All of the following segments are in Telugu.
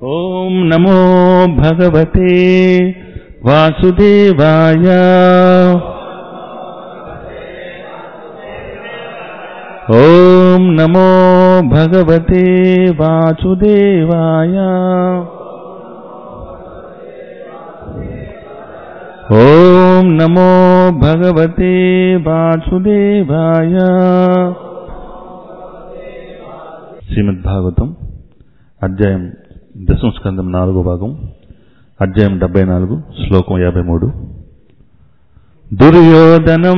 ॐ नमो भगवते वासुदेवाय ॐ नमो भगवते वासुदेवाय ॐ नमो भगवते वासुदेवाय శ్రీమద్భాగవతం అధ్యాయం దశంస్కందం నాలుగో భాగం అధ్యాయం డెబ్బై నాలుగు శ్లోకం యాభై మూడు దుర్యోధనం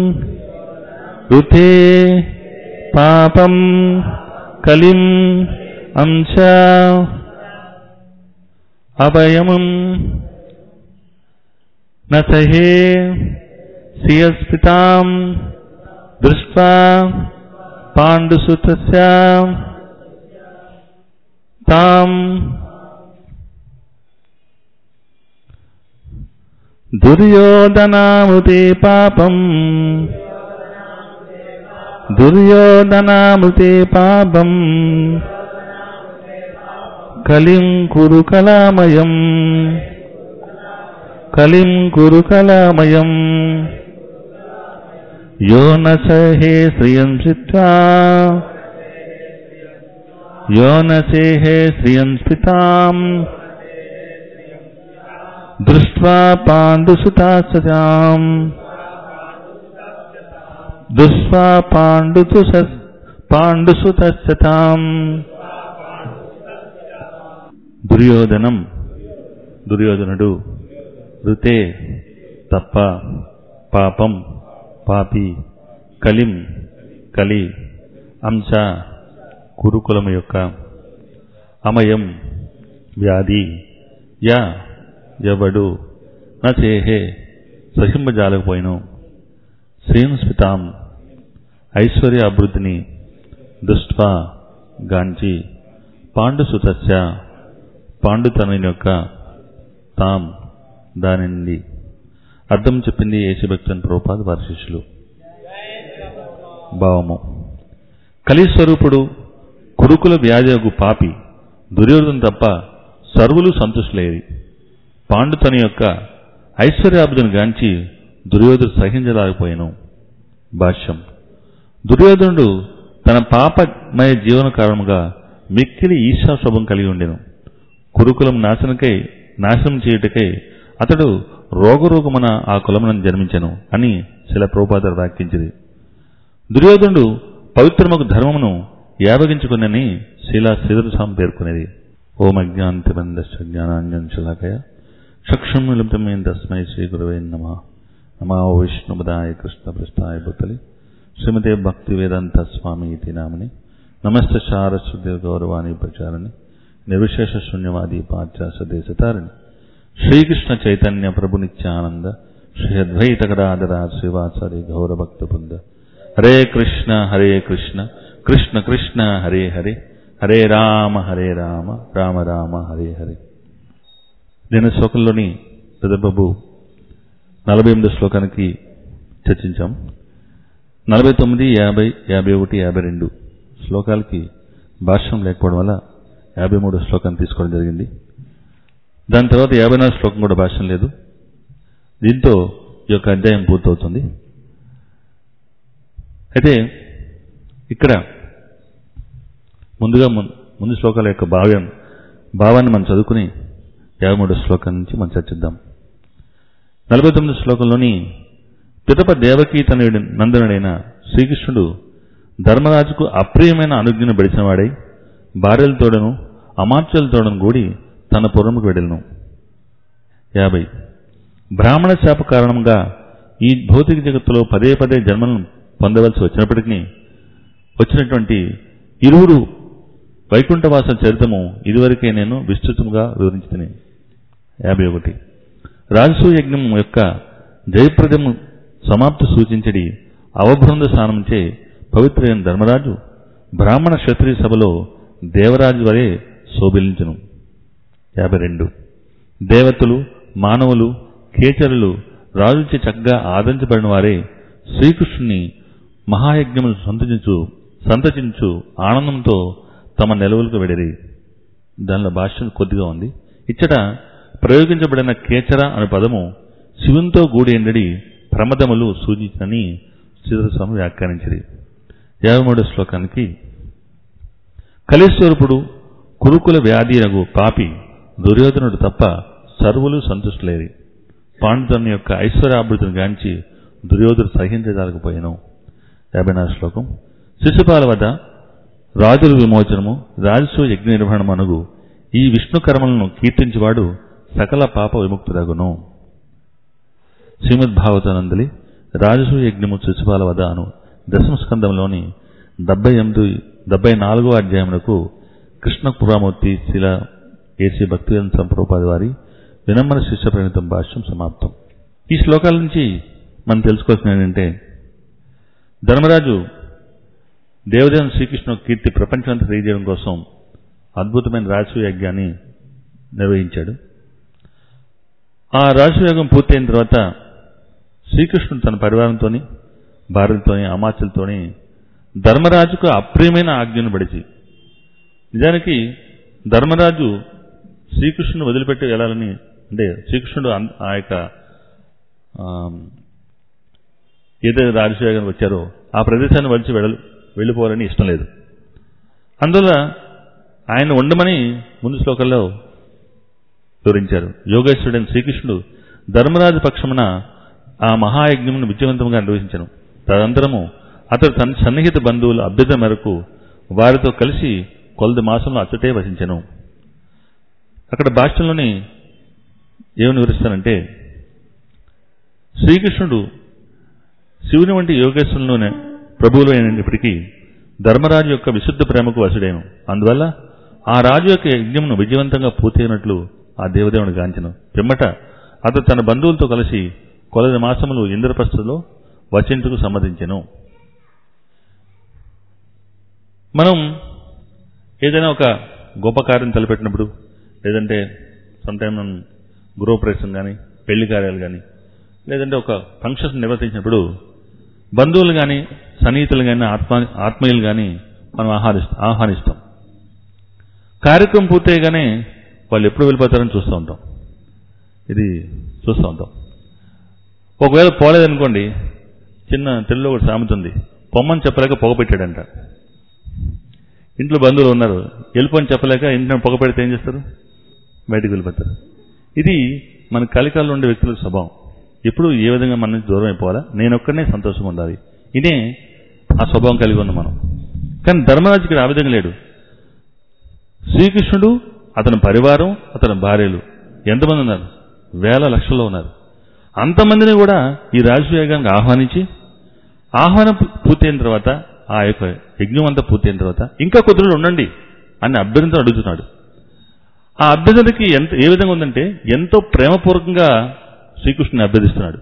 రుతే పాపం కలిం అంశ అభయమం నసహే సియస్పితాం దృష్ట్వా పాండుసుతస్య తాం దుర్యోధనామృతే పాపం దుర్యోధనామృతే పాపం కలిం కురు కళామయం కలిం కురు కళామయం యో న సహే శ్రియం చిత్వా यो न सेहे श्रियं स्फिताम् दृष्ट्वा पाण्डुसुतास्ताम् दृष्ट्वा पाण्डुतु पाण्डुसुतस्ताम् దుర్యోధనం దుర్యోధనుడు రుతే తప్ప పాపం పాపి కలిం కలి అంశ కురుకులము యొక్క అమయం వ్యాధి యా ఎవడు నచేహే సహింపజాలకపోయిను శ్రీనుస్మితాం ఐశ్వర్య అభివృద్ధిని దృష్ట్వా గాంచి పాండుసుతస్య పాండుతనుని యొక్క తాం దాని నుండి అర్థం చెప్పింది ఏసుభక్తన్ ప్రభుపాద వారి శిష్యులు భావము కలిస్వరూపుడు కురుకుల వ్యాధగు పాపి దుర్యోధన తప్ప సర్వులు సంతుష్టులేది పాండు తన యొక్క ఐశ్వర్యాభిజను గాంచి దుర్యోధుడు సహించలేకపోయాను భాష్యం దుర్యోధనుడు తన పాపమయ జీవన కారణముగా మిక్కిలి ఈశాస్వభం కలిగి ఉండెను కురుకులం నాశనకై నాశనం చేయుటకై అతడు రోగరోగమున ఆ కులములను జన్మించెను అని శిల ప్రోపాదరు వ్యాఖ్యించింది దుర్యోధనుడు పవిత్రముకు ధర్మమును యాభగించుకునని శీలా శ్రీధరస్వామి పేర్కొనేది ఓం అజ్ఞాంతిబంధశ్చ జ్ఞానాంజన్ శిలాకయ చక్షుమిలితమే తస్మై శ్రీ గురవే నమ నమా విష్ణుపదాయ కృష్ణ పృష్ఠాయ భూతలి శ్రీమతే భక్తి వేదాంత స్వామి ఇది నామని నమస్తే శారస్వతి గౌరవాణి ప్రచారని నిర్విశేష శూన్యవాది పాశ్చాశ దేశతారిణి శ్రీకృష్ణ చైతన్య ప్రభు నిత్యానంద శ్రీ అద్వైత గదాధర శ్రీవాసరి గౌరభక్త బృంద హరే కృష్ణ హరే కృష్ణ కృష్ణ కృష్ణ హరే హరే హరే రామ హరే రామ రామ రామ హరే హరే నేను శ్లోకంలోని పెదబాబు నలభై ఎనిమిది శ్లోకానికి చర్చించాం నలభై తొమ్మిది యాభై యాభై ఒకటి యాభై రెండు శ్లోకాలకి భాష్యం లేకపోవడం వల్ల యాభై మూడు శ్లోకాన్ని తీసుకోవడం జరిగింది దాని తర్వాత యాభై నాలుగు శ్లోకం కూడా భాష్యం లేదు దీంతో ఈ యొక్క అధ్యాయం పూర్తవుతుంది అయితే ఇక్కడ ముందుగా ముందు శ్లోకాల యొక్క భావ్యం భావాన్ని మనం చదువుకుని యాభై మూడో శ్లోకం నుంచి మనం చర్చిద్దాం నలభై తొమ్మిది శ్లోకంలోని పితప దేవకీ తనయుడి నందనుడైన శ్రీకృష్ణుడు ధర్మరాజుకు అప్రియమైన అనుజ్ఞను బడిసినవాడై భార్యలతోడను అమాత్యులతోడను కూడి తన పురముకు వెడలను యాభై బ్రాహ్మణ శాప కారణంగా ఈ భౌతిక జగత్తులో పదే పదే జన్మలను పొందవలసి వచ్చినప్పటికీ వచ్చినటువంటి ఇరువురు వైకుంఠవాస చరితము ఇదివరకే నేను విస్తృతంగా వివరించుకుని యాభై ఒకటి రాజసూ యజ్ఞం యొక్క జయప్రదము సమాప్తి సూచించడి అవబృంద స్థానంచే పవిత్రైన ధర్మరాజు బ్రాహ్మణ క్షత్రియ సభలో దేవరాజు వరే శోభిలించును యాభై రెండు దేవతలు మానవులు కేచరులు రాజుచే చక్కగా ఆదరించబడిన వారే శ్రీకృష్ణుని మహాయజ్ఞమును సంతచించు సంతచించు ఆనందంతో తమ నిలవులకు వెడిరి దానిలో భాష్యం కొద్దిగా ఉంది ఇచ్చట ప్రయోగించబడిన కేచర అనే పదము శివునితో కూడి ఎండడి ప్రమదములు సూచించని శ్రీధరస్వామి వ్యాఖ్యానించింది యాభై మూడో శ్లోకానికి కలిస్వరూపుడు కురుకుల వ్యాధిరగు పాపి దుర్యోధనుడు తప్ప సర్వులు సంతుష్టులేరి పాండుతని యొక్క ఐశ్వర్యాభివృద్ధిని గాంచి దుర్యోధుడు సహించజాలకపోయాను యాభై నాలుగు శ్లోకం శిశుపాల వద్ద రాజుల విమోచనము రాజస్వ యజ్ఞ నిర్వహణమనుగు ఈ విష్ణు కర్మలను కీర్తించువాడు సకల పాప విముక్తుడగును శ్రీమద్ భాగవతానందలి రాజసూ యజ్ఞము శిశుపాల వద అను దశమ స్కందంలోని డెబ్బై ఎనిమిది డెబ్బై నాలుగో అధ్యాయమునకు కృష్ణ పురామూర్తి శిల ఏసీ భక్తివేదంత సంప్రపాది వారి వినమ్మన శిష్య ప్రణీతం భాష్యం సమాప్తం ఈ శ్లోకాల నుంచి మనం తెలుసుకోవాల్సిన ఏంటంటే ధర్మరాజు దేవదేవుని శ్రీకృష్ణ కీర్తి ప్రపంచాంతా తెలియజేయడం కోసం అద్భుతమైన రాజసూయ యజ్ఞాన్ని నిర్వహించాడు ఆ రాజసూయగం పూర్తయిన తర్వాత శ్రీకృష్ణుడు తన పరివారంతోని భార్యలతోని అమాచలతోని ధర్మరాజుకు అప్రియమైన ఆజ్ఞను పడిచి నిజానికి ధర్మరాజు శ్రీకృష్ణుని వదిలిపెట్టి వెళ్ళాలని అంటే శ్రీకృష్ణుడు అన్- ఆ యొక్క ఆ, ఏదైతే రాజశేఖర్ వచ్చారో ఆ ప్రదేశాన్ని వలిచి వెళ్ళ వెళ్ళిపోవాలని ఇష్టం లేదు అందువల్ల ఆయన ఉండమని ముందు శ్లోకంలో వివరించారు యోగేశ్వరుడైన శ్రీకృష్ణుడు ధర్మరాజు పక్షమున ఆ మహాయజ్ఞమును విజయవంతంగా నిర్వహించను తదనంతరము అతడు తన సన్నిహిత బంధువుల అభ్యర్థన మేరకు వారితో కలిసి కొలది మాసంలో అచ్చటే వసించెను అక్కడ భాష్యంలోని ఏమని వివరిస్తానంటే శ్రీకృష్ణుడు శివుని వంటి యోగేశ్వరులోనే ప్రభువులు అయినప్పటికీ ధర్మరాజు యొక్క విశుద్ధ ప్రేమకు వసుడేను అందువల్ల ఆ రాజు యొక్క యజ్ఞమును విజయవంతంగా పూర్తయినట్లు ఆ దేవదేవుని గాంచెను పిమ్మట అతడు తన బంధువులతో కలిసి కొలది మాసములు ఇంద్రప్రస్థలో వచించుకు సమ్మతించెను మనం ఏదైనా ఒక గొప్ప కార్యం తలపెట్టినప్పుడు లేదంటే సమ్టైమ్ మనం గృహప్రవేశం కానీ పెళ్లి కార్యాలు కానీ లేదంటే ఒక ఫంక్షన్స్ నిర్వర్తించినప్పుడు బంధువులు కానీ సన్నిహితులు కానీ ఆత్మ ఆత్మీయులు కానీ మనం ఆహ్వానిస్తాం ఆహ్వానిస్తాం కార్యక్రమం పూర్తయిగానే వాళ్ళు ఎప్పుడు వెళ్ళిపోతారని చూస్తూ ఉంటాం ఇది చూస్తూ ఉంటాం ఒకవేళ పోలేదనుకోండి చిన్న తెలుగులో ఒకటి సామెత ఉంది పొమ్మని చెప్పలేక పొగ పెట్టాడంట ఇంట్లో బంధువులు ఉన్నారు వెళ్ళిపోని చెప్పలేక ఇంట్లో పొగ పెడితే ఏం చేస్తారు బయటికి వెళ్ళిపోతారు ఇది మన కలికాలంలో ఉండే వ్యక్తుల స్వభావం ఎప్పుడు ఏ విధంగా మన నుంచి దూరం అయిపోవాలా నేను ఒక్కడనే సంతోషంగా ఉండాలి ఇదే ఆ స్వభావం కలిగి ఉన్న మనం కానీ ధర్మరాజు ఇక్కడ ఆ విధంగా లేడు శ్రీకృష్ణుడు అతని పరివారం అతని భార్యలు ఎంతమంది ఉన్నారు వేల లక్షల్లో ఉన్నారు అంతమందిని కూడా ఈ రాజసూయాగానికి ఆహ్వానించి ఆహ్వానం పూ- పూర్తయిన తర్వాత ఆ యొక్క యజ్ఞం అంతా పూర్తయిన తర్వాత ఇంకా కొద్ది రోజులు ఉండండి అని అభ్యర్థన అడుగుతున్నాడు ఆ అభ్యర్థనకి ఎంత ఏ విధంగా ఉందంటే ఎంతో ప్రేమపూర్వకంగా శ్రీకృష్ణుని అభ్యర్థిస్తున్నాడు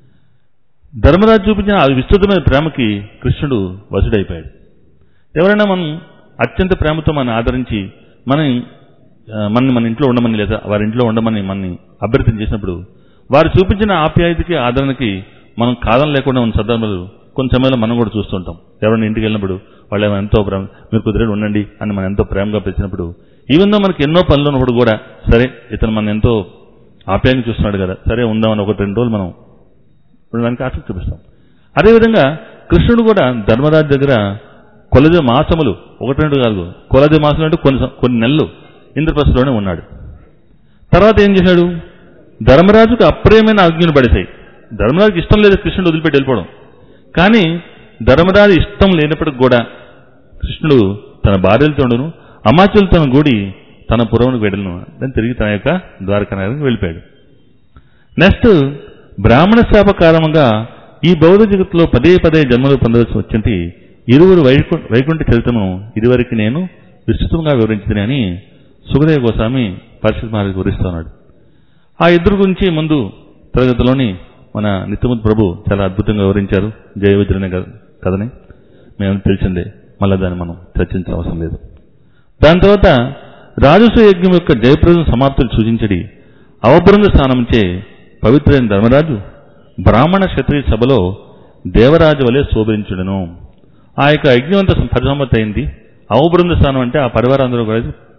ధర్మరాజు చూపించిన ఆ విస్తృతమైన ప్రేమకి కృష్ణుడు వసుడైపోయాడు ఎవరైనా మనం అత్యంత ప్రేమతో మనం ఆదరించి మనం ఆ, మనని మన ఇంట్లో ఉండమని లేదా వారి ఇంట్లో ఉండమని మనని అభ్యర్థన చేసినప్పుడు వారు చూపించిన ఆప్యాయతకి ఆదరణకి మనం కాదం లేకుండా ఉన్న సందర్భాలు కొన్ని సమయంలో మనం కూడా చూస్తుంటాం ఎవరైనా ఇంటికి వెళ్ళినప్పుడు వాళ్ళు ఏమో ఎంతో ప్రేమ మీరు కుదిరేడు ఉండండి అని మనం ఎంతో ప్రేమగా పిలిచినప్పుడు ఈవెన్ దో మనకి ఎన్నో పనులు ఉన్నప్పుడు కూడా సరే ఇతను మనం ఎంతో ఆప్యాయంగా చూస్తున్నాడు కదా సరే ఉందామని ఒకటి రెండు రోజులు మనం ఉండడానికి ఆసక్తి చూపిస్తాం అదేవిధంగా కృష్ణుడు కూడా ధర్మరాజు దగ్గర కొలది మాసములు ఒకటి రెండు కాదు కొలది మాసములు అంటే కొన్ని సం- కొన్ని నెలలు ఇంద్రప్రస్థలోనే ఉన్నాడు తర్వాత ఏం చేశాడు ధర్మరాజుకు అప్రియమైన ఆజ్ఞలు పడేశాయి ధర్మరాజుకి ఇష్టం లేదు కృష్ణుడు వదిలిపెట్టి వెళ్ళిపోవడం కానీ ధర్మరాజు ఇష్టం లేనప్పటికి కూడా కృష్ణుడు తన భార్యలతోడును అమాచులతో కూడి తన పురమునికి వెళ్ళను దాన్ని తిరిగి తన యొక్క ద్వారకా నగరానికి వెళ్ళిపోయాడు నెక్స్ట్ బ్రాహ్మణ శాప కారణంగా ఈ బౌద్ధ జగత్తులో పదే పదే జన్మలు పొందవలసి వచ్చింది ఇరువురు వైకు వైకుంఠ చరిత్రను ఇదివరకు నేను విస్తృతంగా వివరించింది అని సుఖదేవ గోస్వామి పరిషత్ మహారాజు వివరిస్తున్నాడు ఆ ఇద్దరు గురించి ముందు తరగతిలోని మన నిత్యముత్ ప్రభు చాలా అద్భుతంగా వివరించారు జయవిద్రనే కథని మేము తెలిసిందే మళ్ళీ దాన్ని మనం చర్చించిన అవసరం లేదు దాని తర్వాత రాజస్వ యజ్ఞం యొక్క జయప్రదం సమాప్తులు సూచించడి అవబృంద స్థానంచే పవిత్రైన ధర్మరాజు బ్రాహ్మణ క్షత్రియ సభలో దేవరాజు వలె శోభించుడను ఆ యొక్క యజ్ఞం అంతా పరిసమ్మతి అయింది అవబృంద స్థానం అంటే ఆ పరివారం అందరూ కలిసి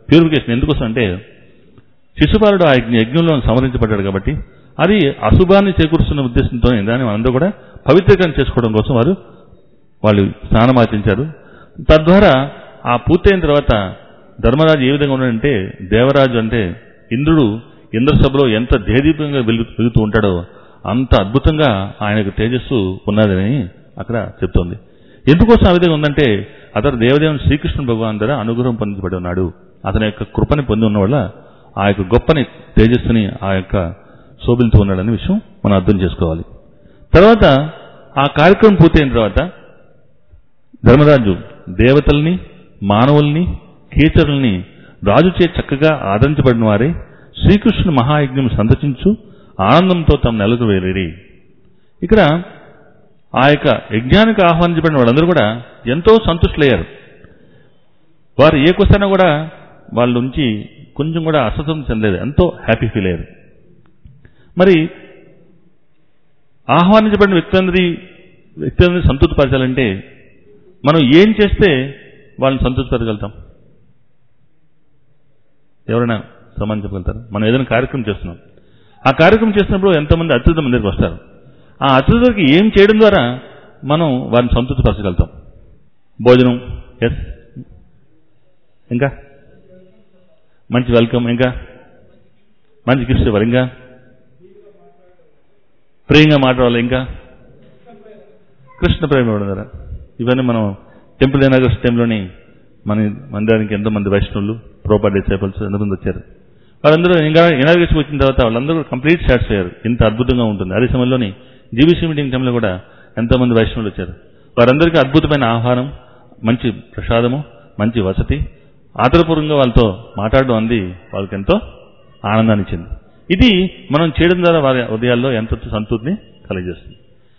ప్యూరిఫికేషన్ ఎందుకోసం అంటే శిశుపాలుడు ఆ యజ్ఞ- యజ్ఞంలో సంహరించబడ్డాడు కాబట్టి అది అశుభాన్ని చేకూరుస్తున్న ఉద్దేశంతో దాన్ని మనందరూ కూడా పవిత్రీకరణ చేసుకోవడం కోసం వారు వాళ్ళు స్నానం ఆచరించారు తద్వారా ఆ పూర్తయిన తర్వాత ధర్మరాజు ఏ విధంగా ఉన్నాడంటే దేవరాజు అంటే ఇంద్రుడు ఇంద్రసభలో ఎంత దేదీపంగా వెలుగు వెలుగుతూ ఉంటాడో అంత అద్భుతంగా ఆయనకు తేజస్సు ఉన్నదని అక్కడ చెప్తోంది ఎందుకోసం ఆ విధంగా ఉందంటే అతడు దేవదేవుని శ్రీకృష్ణ భగవాన్ ద్వారా అనుగ్రహం పొందబడి ఉన్నాడు అతని యొక్క కృపని పొంది ఉన్న వల్ల ఆ యొక్క గొప్పని తేజస్సుని ఆ యొక్క శోభిల్తూ ఉన్నాడనే విషయం మనం అర్థం చేసుకోవాలి తర్వాత ఆ కార్యక్రమం పూర్తయిన తర్వాత ధర్మరాజు దేవతల్ని మానవుల్ని కీచరుల్ని రాజుచే చక్కగా ఆదరించబడిన వారే శ్రీకృష్ణుని మహాయజ్ఞం సందర్శించు ఆనందంతో తమ నెలకు వేరేరి ఇక్కడ ఆ యొక్క యజ్ఞానికి ఆహ్వానించబడిన వాళ్ళందరూ కూడా ఎంతో సంతుష్టులయ్యారు వారు ఏ క్వశ్చన్ కూడా వాళ్ళ నుంచి కొంచెం కూడా అస్వస్థం చెందలేదు ఎంతో హ్యాపీ ఫీల్ అయ్యారు మరి ఆహ్వానించబడిన వ్యక్తులందరి వ్యక్తులందరినీ సంతృప్తిపరచాలంటే మనం ఏం చేస్తే వాళ్ళని సంతృప్తిపరచగలుగుతాం ఎవరైనా సమాధానం చెప్పగలుగుతారు మనం ఏదైనా కార్యక్రమం చేస్తున్నాం ఆ కార్యక్రమం చేసినప్పుడు ఎంతోమంది అతిథుల మన దగ్గరికి వస్తారు ఆ అతిథులకి ఏం చేయడం ద్వారా మనం వారిని సంతృప్తిపరచగలుగుతాం భోజనం ఎస్ ఇంకా మంచి వెల్కమ్ ఇంకా మంచి గిఫ్ట్స్ ఇవ్వాలి ఇంకా ప్రేమగా మాట్లాడాలి ఇంకా కృష్ణ ప్రేమ ఇవ్వడం ద్వారా ఇవన్నీ మనం టెంపుల్ ఇనాగర్స్ టైంలోని మన మందిరానికి ఎంతోమంది వైష్ణవులు ప్రోపర్ డిసైపుల్స్ ఎంతమంది వచ్చారు వాళ్ళందరూ ఇంకా ఇనాగరేషన్ వచ్చిన తర్వాత వాళ్ళందరూ కంప్లీట్ సాటిస్ఫై అయ్యారు ఇంత అద్భుతంగా ఉంటుంది అదే సమయంలోని జీబీసీ మీటింగ్ టైంలో కూడా ఎంతోమంది వైష్ణవులు వచ్చారు వారందరికీ అద్భుతమైన ఆహారం మంచి ప్రసాదము మంచి వసతి ఆదరపూర్వంగా వాళ్ళతో మాట్లాడడం అంది వాళ్ళకి ఎంతో ఆనందాన్ని ఇచ్చింది ఇది మనం చేయడం ద్వారా వారి ఉదయాల్లో ఎంతో సంతృప్తిని కలిగజేస్తుంది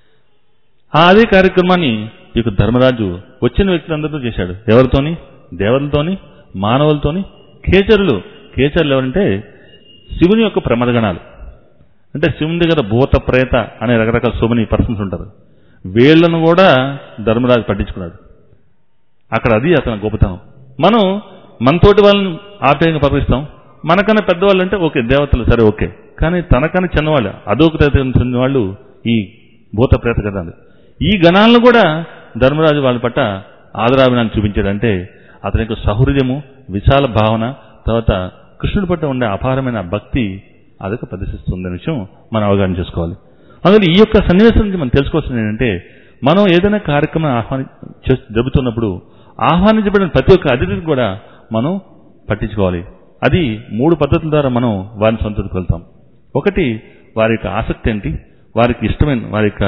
ఆ అదే కార్యక్రమాన్ని ఈ యొక్క ధర్మరాజు వచ్చిన వ్యక్తులందరితో చేశాడు ఎవరితోని దేవతలతోని మానవులతోని కేచరులు కేచరులు ఎవరంటే శివుని యొక్క ప్రమదగణాలు అంటే శివుని దగ్గర భూత ప్రేత అనే రకరకాల శుభని పర్సన్స్ ఉంటారు వీళ్ళను కూడా ధర్మరాజు పట్టించుకున్నాడు అక్కడ అది అతని గొప్పతనం మనం మనతోటి వాళ్ళని ఆప్యాయంగా పలకరిస్తాం మనకన్నా పెద్దవాళ్ళు అంటే ఓకే దేవతలు సరే ఓకే కానీ తనకన్నా చిన్నవాళ్ళు అదోక చెందిన వాళ్ళు ఈ భూత ప్రేత గణాలు ఈ గణాలను కూడా ధర్మరాజు వాళ్ళ పట్ల ఆదరాభినాన్ని చూపించాడంటే అతని యొక్క సహృదయము విశాల భావన తర్వాత కృష్ణుడి పట్ల ఉండే అపారమైన భక్తి అదొక ప్రదర్శిస్తుందనే విషయం మనం అవగాహన చేసుకోవాలి అందులో ఈ యొక్క సన్నివేశం నుంచి మనం తెలుసుకోవాల్సింది ఏంటంటే మనం ఏదైనా కార్యక్రమం ఆహ్వాని చేస్తూ జరుపుతున్నప్పుడు ఆహ్వానించబడిన ప్రతి ఒక్క అతిథికి కూడా మనం పట్టించుకోవాలి అది మూడు పద్ధతుల ద్వారా మనం వారిని సంతృప్తి వెళ్తాం ఒకటి వారి యొక్క ఆసక్తి ఏంటి వారికి ఇష్టమైన వారి యొక్క